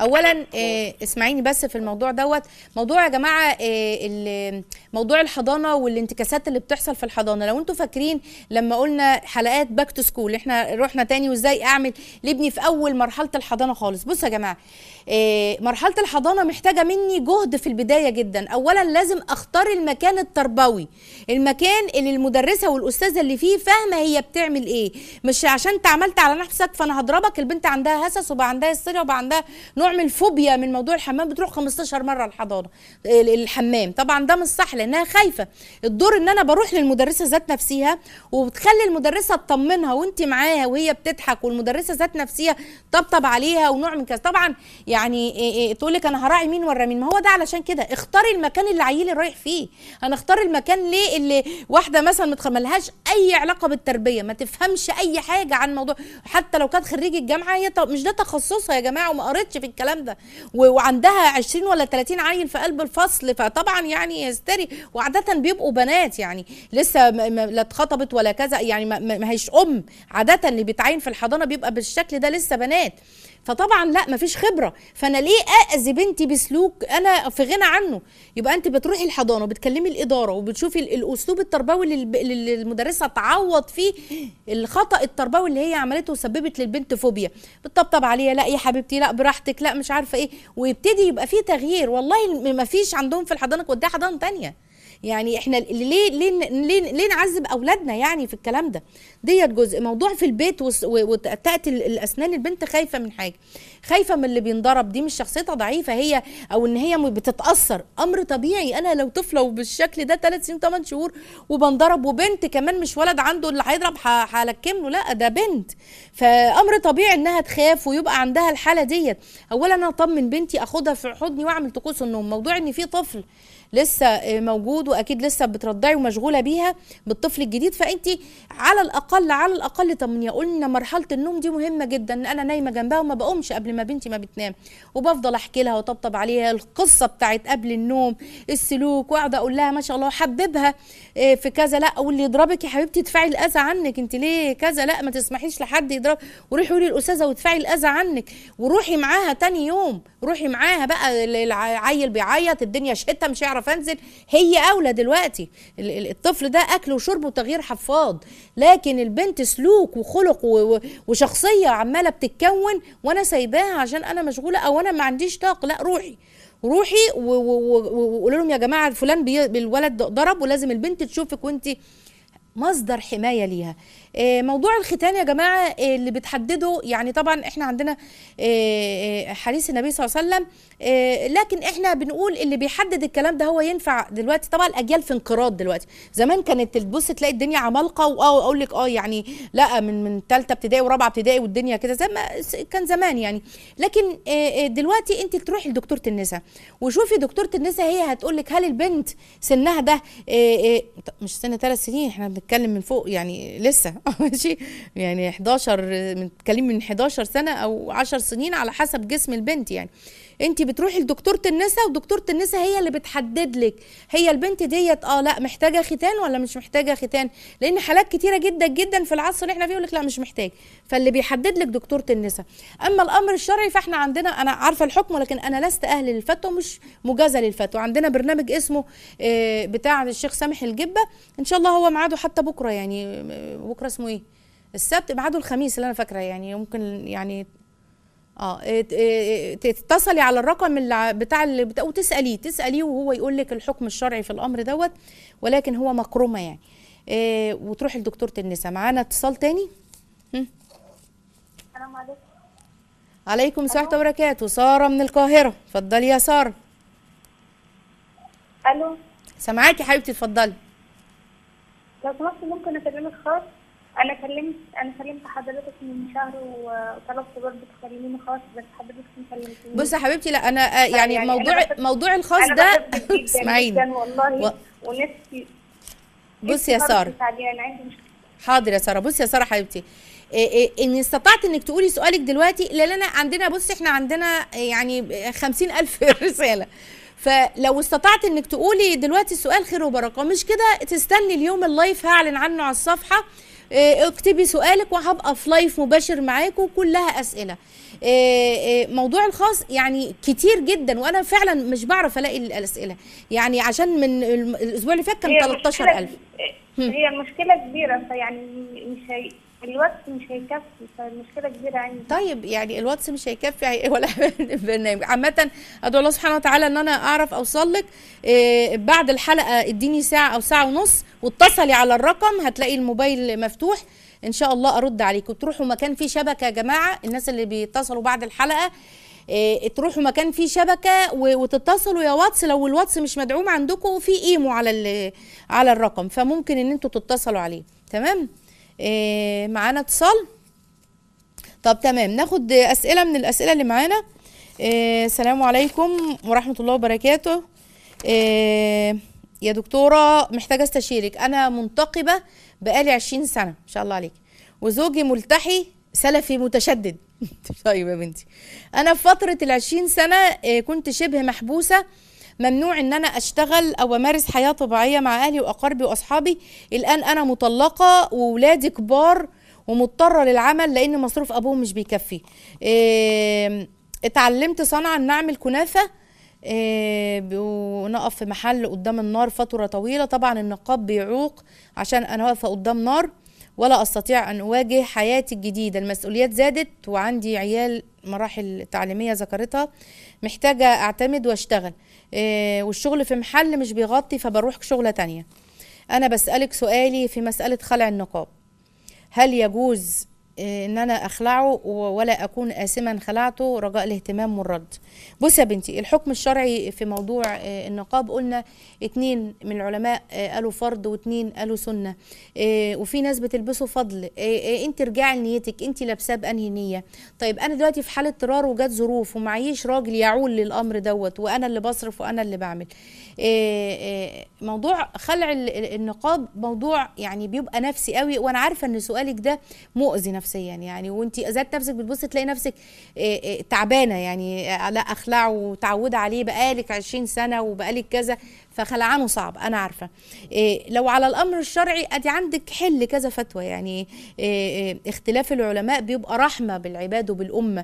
اولا آه، اسمعيني بس في الموضوع دوت موضوع يا جماعه آه، ال- موضوع الحضانه والانتكاسات اللي بتحصل في الحضانه لو انتوا فاكرين لما قلنا حلقات باك تو سكول احنا رحنا تاني وازاي اعمل لابني في اول مرحله الحضانه خالص بصوا يا جماعه آه، مرحله الحضانه محتاجه مني جهد في البدايه جدا اولا لازم اختار المكان التربوي المكان اللي المدرسه والاستاذه اللي فيه فاهمه هي بتعمل ايه مش عشان انت عملت على نفسك فانا هضربك البنت عندها هسس وبقى عندها هستيريا وبقى عندها نوع من الفوبيا من موضوع الحمام بتروح 15 مره الحضانه ال- الحمام طبعا ده مش صح لانها خايفه الدور ان انا بروح للمدرسه ذات نفسها وبتخلي المدرسه تطمنها وانت معاها وهي بتضحك والمدرسه ذات نفسها طبطب عليها ونوع من كذا طبعا يعني إيه إيه تقول لك انا هراعي مين ورا مين ما هو ده علشان كده اختاري المكان اللي عيلي رايح فيه انا اختار المكان ليه اللي واحده مثلا متخملهاش اي علاقه بالتربيه ما تفهمش اي حاجه عن موضوع حتى لو كانت خريجه الجامعه هي طب مش ده تخصصها يا جماعه وما قريتش في الكلام ده و- وعندها 20 ولا 30 عيل في قلب الفصل فطبعا يعني هستري وعاده بيبقوا بنات يعني لسه ما- ما- لا اتخطبت ولا كذا يعني ما- ما ما هيش ام عاده اللي بيتعين في الحضانه بيبقى بالشكل ده لسه بنات فطبعا لا مفيش خبره فانا ليه اذي بنتي بسلوك انا في غنى عنه يبقى انت بتروحي الحضانه وبتكلمي الاداره وبتشوفي ال- الاسلوب التربوي اللي الب- اللي المدرسه تعوض فيه الخطا التربوي اللي هي عملته وسببت للبنت فوبيا بتطبطب عليها لا يا حبيبتي لا براحتك لا مش عارفه ايه ويبتدي يبقى فيه تغيير والله ما فيش عندهم في الحضانه وديها حضانه تانية يعني احنا ليه ليه ليه, ليه نعذب اولادنا يعني في الكلام ده ديت جزء موضوع في البيت وس- و- وتاتي ال- الاسنان البنت خايفه من حاجه خايفه من اللي بينضرب دي مش شخصيتها ضعيفه هي او ان هي م- بتتاثر امر طبيعي انا لو طفله وبالشكل ده 3 سنين 8 شهور وبنضرب وبنت كمان مش ولد عنده اللي هيضرب ه- هلكم له لا ده بنت فامر طبيعي انها تخاف ويبقى عندها الحاله ديت اولا انا اطمن بنتي اخدها في حضني واعمل طقوس النوم موضوع ان في طفل لسه آه، موجود واكيد لسه بترضعي ومشغوله بيها بالطفل الجديد فانت على الاقل على الاقل طمني قلنا مرحله النوم دي مهمه جدا ان انا نايمه جنبها وما بقومش قبل ما بنتي ما بتنام وبفضل احكي لها وطبطب عليها القصه بتاعت قبل النوم السلوك واقعد اقول لها ما شاء الله حببها آه، في كذا لا واللي يضربك يا حبيبتي ادفعي الاذى عنك انت ليه كذا لا ما تسمحيش لحد يضرب وروحي قولي الاستاذه وادفعي الاذى عنك وروحي معاها تاني يوم روحي معاها بقى ال- العيل بيعيط الدنيا شتا مش هيعرف انزل هي اولى دلوقتي ال- ال- الطفل ده اكل وشرب وتغيير حفاض لكن البنت سلوك وخلق و- و- وشخصيه عماله بتتكون وانا سايباها عشان انا مشغوله او انا ما عنديش طاقه لا روحي روحي و- و- و- وقولوا لهم يا جماعه فلان بي- بالولد ضرب ولازم البنت تشوفك وانت مصدر حمايه ليها آه، موضوع الختان يا جماعه آه، اللي بتحدده يعني طبعا احنا عندنا آه، آه، حديث النبي صلى الله عليه وسلم آه، لكن احنا بنقول اللي بيحدد الكلام ده هو ينفع دلوقتي طبعا الاجيال في انقراض دلوقتي زمان كانت تبص تلاقي الدنيا عمالقه واه اقول لك اه يعني لا من من ثالثه ابتدائي ورابعه ابتدائي والدنيا كده زي ما س- كان زمان يعني لكن آه، آه، دلوقتي انت تروحي لدكتوره النساء وشوفي دكتوره النساء هي هتقول لك هل البنت سنها ده آه، آه، ط- مش سن ثلاث سنين احنا بنتكلم من فوق يعني لسه ماشي يعني 11 آه، بنتكلم من 11 سنه او 10 سنين على حسب جسم البنت يعني انت بتروحي لدكتوره النساء ودكتوره النساء هي اللي بتحدد لك هي البنت ديت اه لا محتاجه ختان ولا مش محتاجه ختان لان حالات كتيره جدا جدا في العصر اللي احنا فيه يقول لك لا مش محتاج فاللي بيحدد لك دكتوره النساء اما الامر الشرعي فاحنا عندنا انا عارفه الحكم ولكن انا لست اهل للفتوى مش مجازه للفتوى عندنا برنامج اسمه آه، بتاع الشيخ سامح الجبه ان شاء الله هو ميعاده حتى بكره يعني آه، بكره اسمه ايه السبت ميعاده الخميس اللي انا فاكره يعني ممكن يعني اه إيه- إيه- تتصلي على الرقم اللي ع- بتاع اللي بتاع وتساليه تساليه وهو يقول لك الحكم الشرعي في الامر دوت ولكن هو مكرمه يعني إيه وتروحي لدكتوره النساء معانا اتصال تاني السلام عليكم عليكم السلام ورحمه الله وبركاته ساره من القاهره اتفضلي يا ساره الو سامعاكي حبيبتي اتفضلي لو سمحت ممكن اكلمك خاص انا كلمت انا كلمت حضرتك من شهر وطلبت برضه تكلميني خاص بس حضرتك ما كلمتنيش بصي يا حبيبتي لا انا آه، يعني, يعني أنا موضوع بحب- موضوع الخاص انا ده بحبك جدا اسمعيني جدا والله و- ونفسي بصي يا نفسي ساره خالص تساعديني، انا عندي مشكله حاضر يا ساره بصي يا ساره حبيبتي إيه إيه ان استطعت انك تقولي سؤالك دلوقتي لان انا عندنا بصي احنا عندنا يعني خمسين الف رساله فلو استطعت انك تقولي دلوقتي السؤال خير وبركه مش كده تستني اليوم اللايف هعلن عنه على الصفحه إيه، اكتبي سؤالك وهبقى في لايف مباشر معاكم كلها اسئله آه، آه، موضوع الخاص يعني كتير جدا وانا فعلا مش بعرف الاقي الاسئله يعني عشان من الم- الاسبوع اللي فات كان هي 13000 مشكلة- هي المشكلة كبيرة فيعني مش هي الوقت مش هيكفي فالمشكلة كبيرة عندي طيب يعني الواتس مش هيكفي هي- ولا برنامج عامة ادعو الله سبحانه وتعالى ان انا اعرف اوصل لك إيه بعد الحلقة اديني ساعة او ساعة ونص واتصلي على الرقم هتلاقي الموبايل مفتوح ان شاء الله ارد عليك وتروحوا مكان فيه شبكة يا جماعة الناس اللي بيتصلوا بعد الحلقة إيه تروحوا مكان فيه شبكة و- وتتصلوا يا واتس لو الواتس مش مدعوم عندكم في ايمو على ال- على الرقم فممكن ان انتوا تتصلوا عليه تمام إيه معانا اتصال طب تمام ناخد اسئله من الاسئله اللي معانا إيه السلام عليكم ورحمه الله وبركاته إيه يا دكتوره محتاجه استشيرك انا منتقبه بقالي 20 سنه ما شاء الله عليك وزوجي ملتحي سلفي متشدد طيب يا بنتي انا في فتره ال 20 سنه إيه كنت شبه محبوسه ممنوع ان انا اشتغل او امارس حياه طبيعيه مع اهلي واقاربي واصحابي الان انا مطلقه واولادي كبار ومضطره للعمل لان مصروف ابوهم مش بيكفي إيه اتعلمت صنعا نعمل كنافه إيه ونقف في محل قدام النار فتره طويله طبعا النقاب بيعوق عشان انا واقفه قدام نار ولا استطيع ان اواجه حياتي الجديده المسؤوليات زادت وعندي عيال مراحل تعليميه ذكرتها محتاجه اعتمد واشتغل إيه والشغل في محل مش بيغطي فبروح شغله تانية انا بسالك سؤالي في مساله خلع النقاب هل يجوز إيه، ان انا اخلعه و- ولا اكون اسما خلعته رجاء الاهتمام والرد بص يا بنتي الحكم الشرعي في موضوع آه، النقاب قلنا اتنين من العلماء آه، قالوا فرض واتنين قالوا سنه آه، وفي ناس بتلبسه فضل آه، آه، انت ارجعي لنيتك انت لابساه بانهي نيه طيب انا دلوقتي في حاله اضطرار وجات ظروف ومعيش راجل يعول للامر دوت وانا اللي بصرف وانا اللي بعمل آه، آه، موضوع خلع ال- ال- النقاب موضوع يعني بيبقى نفسي قوي وانا عارفه ان سؤالك ده مؤذي نفسيا يعني وانت ذات نفسك بتبصي تلاقي نفسك آه، آه، تعبانه يعني آه، لا اخلعه وتعوده عليه بقالك 20 سنه وبقالك كذا فخلعانه صعب انا عارفه إيه لو على الامر الشرعي ادي عندك حل كذا فتوى يعني إيه إيه اختلاف العلماء بيبقى رحمه بالعباد وبالامه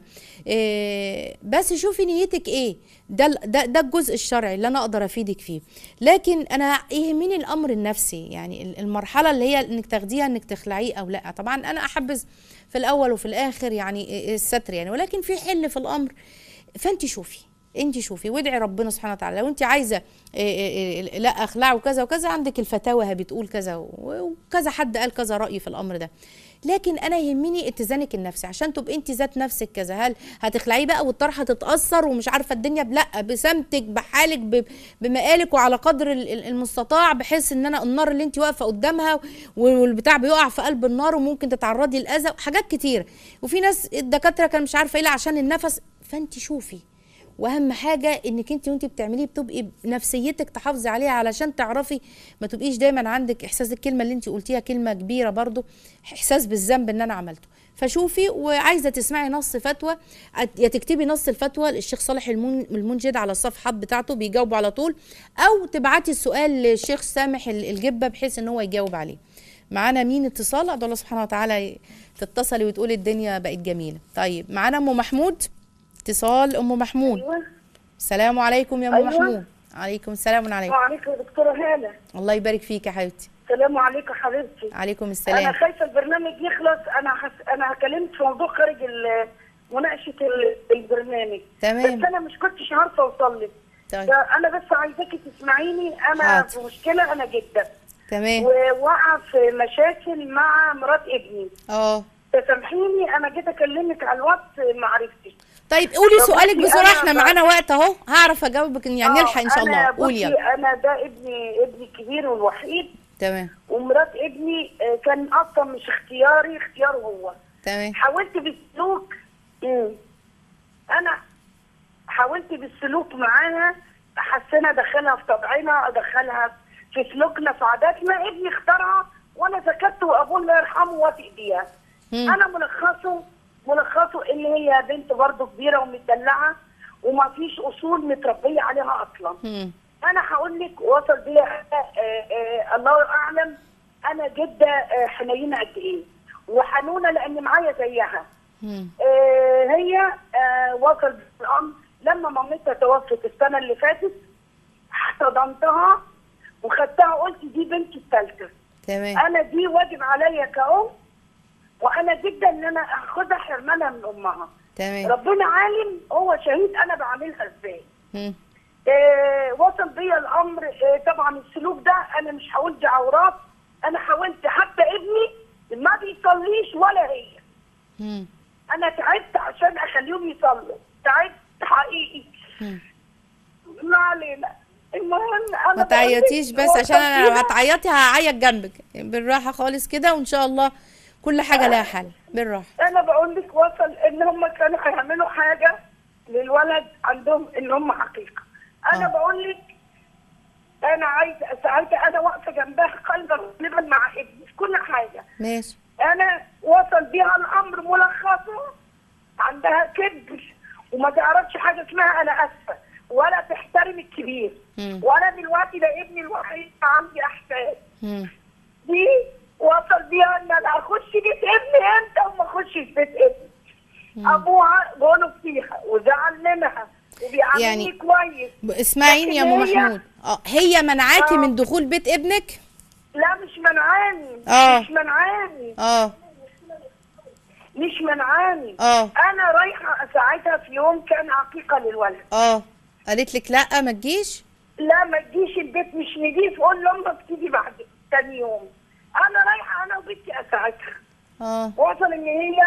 إيه بس شوفي نيتك ايه ده ال- ده ده الجزء الشرعي اللي انا اقدر افيدك فيه لكن انا يهمني الامر النفسي يعني ال- المرحله اللي هي انك تاخديها انك تخلعيه او لا طبعا انا احبذ في الاول وفي الاخر يعني الستر يعني ولكن في حل في الامر فانت شوفي انت شوفي وادعي ربنا سبحانه وتعالى لو انت عايزه إيه إيه إيه لا اخلعه وكذا وكذا عندك الفتاوى بتقول كذا و- وكذا حد قال كذا راي في الامر ده لكن انا يهمني اتزانك النفسي عشان تبقي انت ذات نفسك كذا هل هتخلعيه بقى والطرحه تتاثر ومش عارفه الدنيا لا بسمتك بحالك ب- بمقالك وعلى قدر ال- ال- المستطاع بحيث ان انا النار اللي انت واقفه قدامها والبتاع بيقع في قلب النار وممكن تتعرضي لاذى حاجات كتير وفي ناس الدكاتره كان مش عارفه ايه لا عشان النفس فانت شوفي واهم حاجه انك انت وانت بتعمليه بتبقي نفسيتك تحافظي عليها علشان تعرفي ما تبقيش دايما عندك احساس الكلمه اللي انت قلتيها كلمه كبيره برضو احساس بالذنب ان انا عملته فشوفي وعايزه تسمعي نص فتوى أت- يا تكتبي نص الفتوى للشيخ صالح المن- المنجد على الصفحات بتاعته بيجاوبوا على طول او تبعتي السؤال للشيخ سامح ال- الجبه بحيث ان هو يجاوب عليه معانا مين اتصال ادعو الله سبحانه وتعالى تتصلي وتقولي الدنيا بقت جميله طيب معانا ام محمود اتصال ام محمود ايوه السلام عليكم يا ام أيوة. محمود عليكم السلام عليكم وعليكم يا دكتوره هاله الله يبارك فيك يا حبيبتي السلام عليكم حبيبتي عليكم انا السلام خايفه البرنامج يخلص انا حس... انا كلمت في موضوع خارج ال- مناقشه ال- البرنامج تمام. بس انا مش كنتش عارفه اوصل لك طيب انا بس عايزاكي تسمعيني انا حاضر. في مشكله انا جدا تمام وواقعه في مشاكل مع مرات ابني اه تسامحيني انا جيت اكلمك على الواتس ما عرفتش طيب قولي طب سؤالك بصي، بسرعه أنا احنا ب- معانا وقت اهو هعرف اجاوبك يعني آه، نلحق ان شاء الله أنا قولي بصي، يلا انا ده ابني ابني الكبير والوحيد تمام ومرات ابني آه، كان اصلا مش اختياري اختياره هو تمام حاولت بالسلوك مم. انا حاولت بالسلوك معاها حسنا ادخلها في طبعنا ادخلها في سلوكنا في عاداتنا ابني اختارها وانا سكت وابوه الله يرحمه وافق بيها مم. انا ملخصه ملخصه ان هي بنت برضه كبيره ومدلعه وما فيش اصول متربيه عليها اصلا مم. انا هقول لك وصل بيا آه، آه، الله اعلم انا جده آه، حنينه قد ايه وحنونه لان معايا زيها مم. آه، هي آه، وصل الامر لما مامتها توفت السنه اللي فاتت احتضنتها وخدتها قلت دي بنتي الثالثه تمام انا دي واجب عليا كأم وانا جدا ان انا اخدها حرمانها من امها تمام ربنا عالم هو شهيد انا بعملها ازاي مم. آه وصل بيا الامر آه طبعا السلوك ده انا مش هقول دي عورات انا حاولت حتى ابني ما بيصليش ولا هي مم. انا تعبت عشان اخليهم يصلوا تعبت حقيقي مم. ما علينا المهم انا ما تعيطيش بقولك بس هو عشان انا لو تفكيرها- هتعيطي هعيط جنبك بالراحه خالص كده وان شاء الله كل حاجه لها حل بالراحه انا بقول لك وصل ان هم كانوا هيعملوا حاجه للولد عندهم ان هم حقيقه انا آه. بقول لك انا عايزه ساعتها انا واقفه جنبها قلبا غالبا مع ابني في كل حاجه ماشي انا وصل بيها الامر ملخصه عندها كذب وما تعرفش حاجه اسمها انا اسفه ولا تحترم الكبير مم. وانا دلوقتي ده ابني الوحيد عندي احفاد مم. دي وصل بيها ان انا اخش بيت ابني امتى وما اخشش بيت ابني ابوها غلط فيها وزعل منها وبيعاملني يعني كويس ب- اسمعيني يا ام لكن هي- محمود اه هي منعاكي آه. من دخول بيت ابنك لا مش منعاني آه. مش منعاني اه مش منعاني اه انا رايحه ساعتها في يوم كان عقيقه للولد اه قالت لك لا ما تجيش لا ما تجيش البيت مش نضيف قول لامك تيجي بعد تاني يوم انا رايحه انا وبنتي اساعدها اه وصل ان هي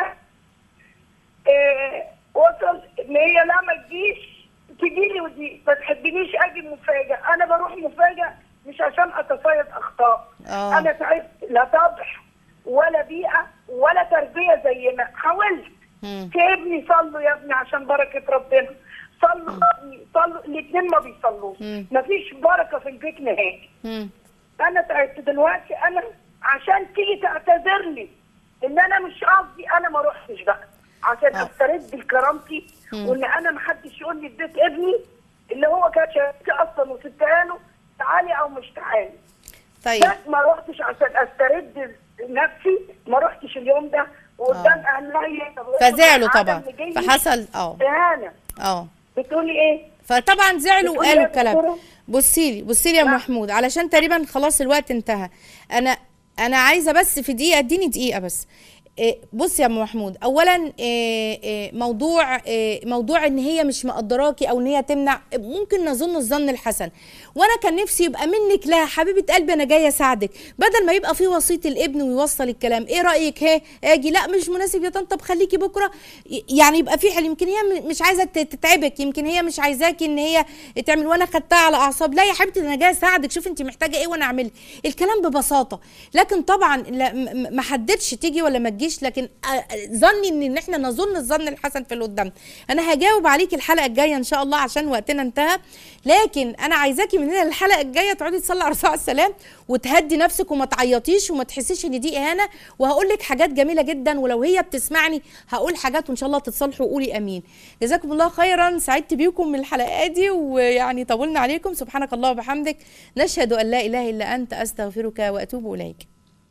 آه وصل ان هي لا ما تجيش تجي لي ودي ما تحبنيش اجي مفاجاه انا بروح مفاجاه مش عشان اتصيد اخطاء آه. انا تعبت لا طبع ولا بيئه ولا تربيه زي ما حاولت مم. يا ابني صلوا يا ابني عشان بركه ربنا صلوا يا ابني صلوا الاثنين ما بيصلوش مم. مفيش بركه في البيت نهائي مم. انا تعبت دلوقتي انا عشان تيجي تعتذر لي ان انا مش قصدي انا ما روحتش بقى عشان آه. استرد بكرامتي مم. وان انا ما حدش يقول لي في بيت ابني اللي هو كان شريكي اصلا وسبتها له تعالي او مش تعالي طيب بس ما روحتش عشان استرد نفسي ما روحتش اليوم ده وقدام اهلها فزعلوا طبعا فحصل اه اهانه اه بتقولي ايه؟ فطبعا زعلوا بتقولي وقالوا يا الكلام دكتورة؟ بصي لي بصي لي يا ام نعم. محمود علشان تقريبا خلاص الوقت انتهى انا انا عايزه بس في دقيقه اديني دقيقه بس إيه، بصي يا ام محمود اولا إيه، إيه، موضوع إيه، موضوع ان هي مش مقدراكي او ان هي تمنع ممكن نظن الظن الحسن وانا كان نفسي يبقى منك لا حبيبه قلبي انا جايه اساعدك بدل ما يبقى في وسيط الابن ويوصل الكلام ايه رايك ها اجي لا مش مناسب يا طنط طب خليكي بكره ي- يعني يبقى في حل يمكن هي م- مش عايزه تت- تتعبك يمكن هي مش عايزاكي ان هي تعمل وانا خدتها على اعصاب لا يا حبيبتي ده انا جايه اساعدك شوفي انت محتاجه ايه وانا اعمل الكلام ببساطه لكن طبعا لا م- م- ما حددش تيجي ولا ما تجيش لكن آه، ظني ان إن احنا نظن الظن الحسن في اللي قدام انا هجاوب عليك الحلقه الجايه ان شاء الله عشان وقتنا انتهى لكن انا عايزاكي من هنا الحلقه الجايه تقعدي تصلي على الرسول عليه السلام وتهدي نفسك وما تعيطيش وما تحسيش ان دي اهانه وهقول لك حاجات جميله جدا ولو هي بتسمعني هقول حاجات وان شاء الله تتصالحوا وقولي امين جزاكم الله خيرا سعدت بيكم من الحلقات دي ويعني طولنا عليكم سبحانك الله وبحمدك نشهد ان لا اله الا انت استغفرك واتوب اليك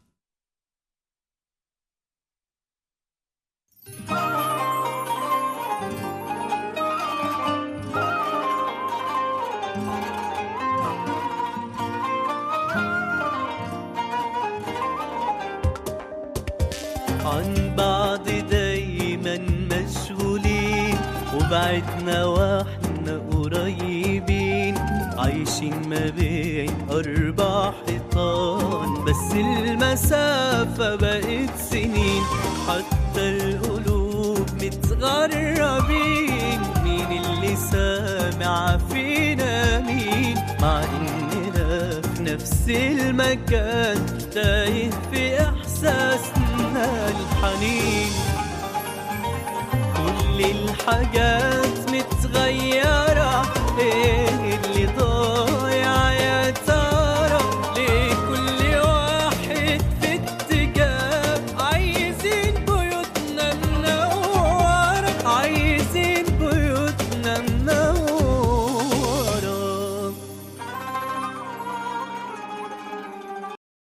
عن بعض دايما مشغولين وبعدنا واحنا قريبين عايشين ما بين أربع حيطان بس المسافة بقت سنين حتى القلوب متغربين مين اللي سامع فينا مين مع إننا في نفس المكان تايه في إحساسنا الحنين كل الحاجات متغيرة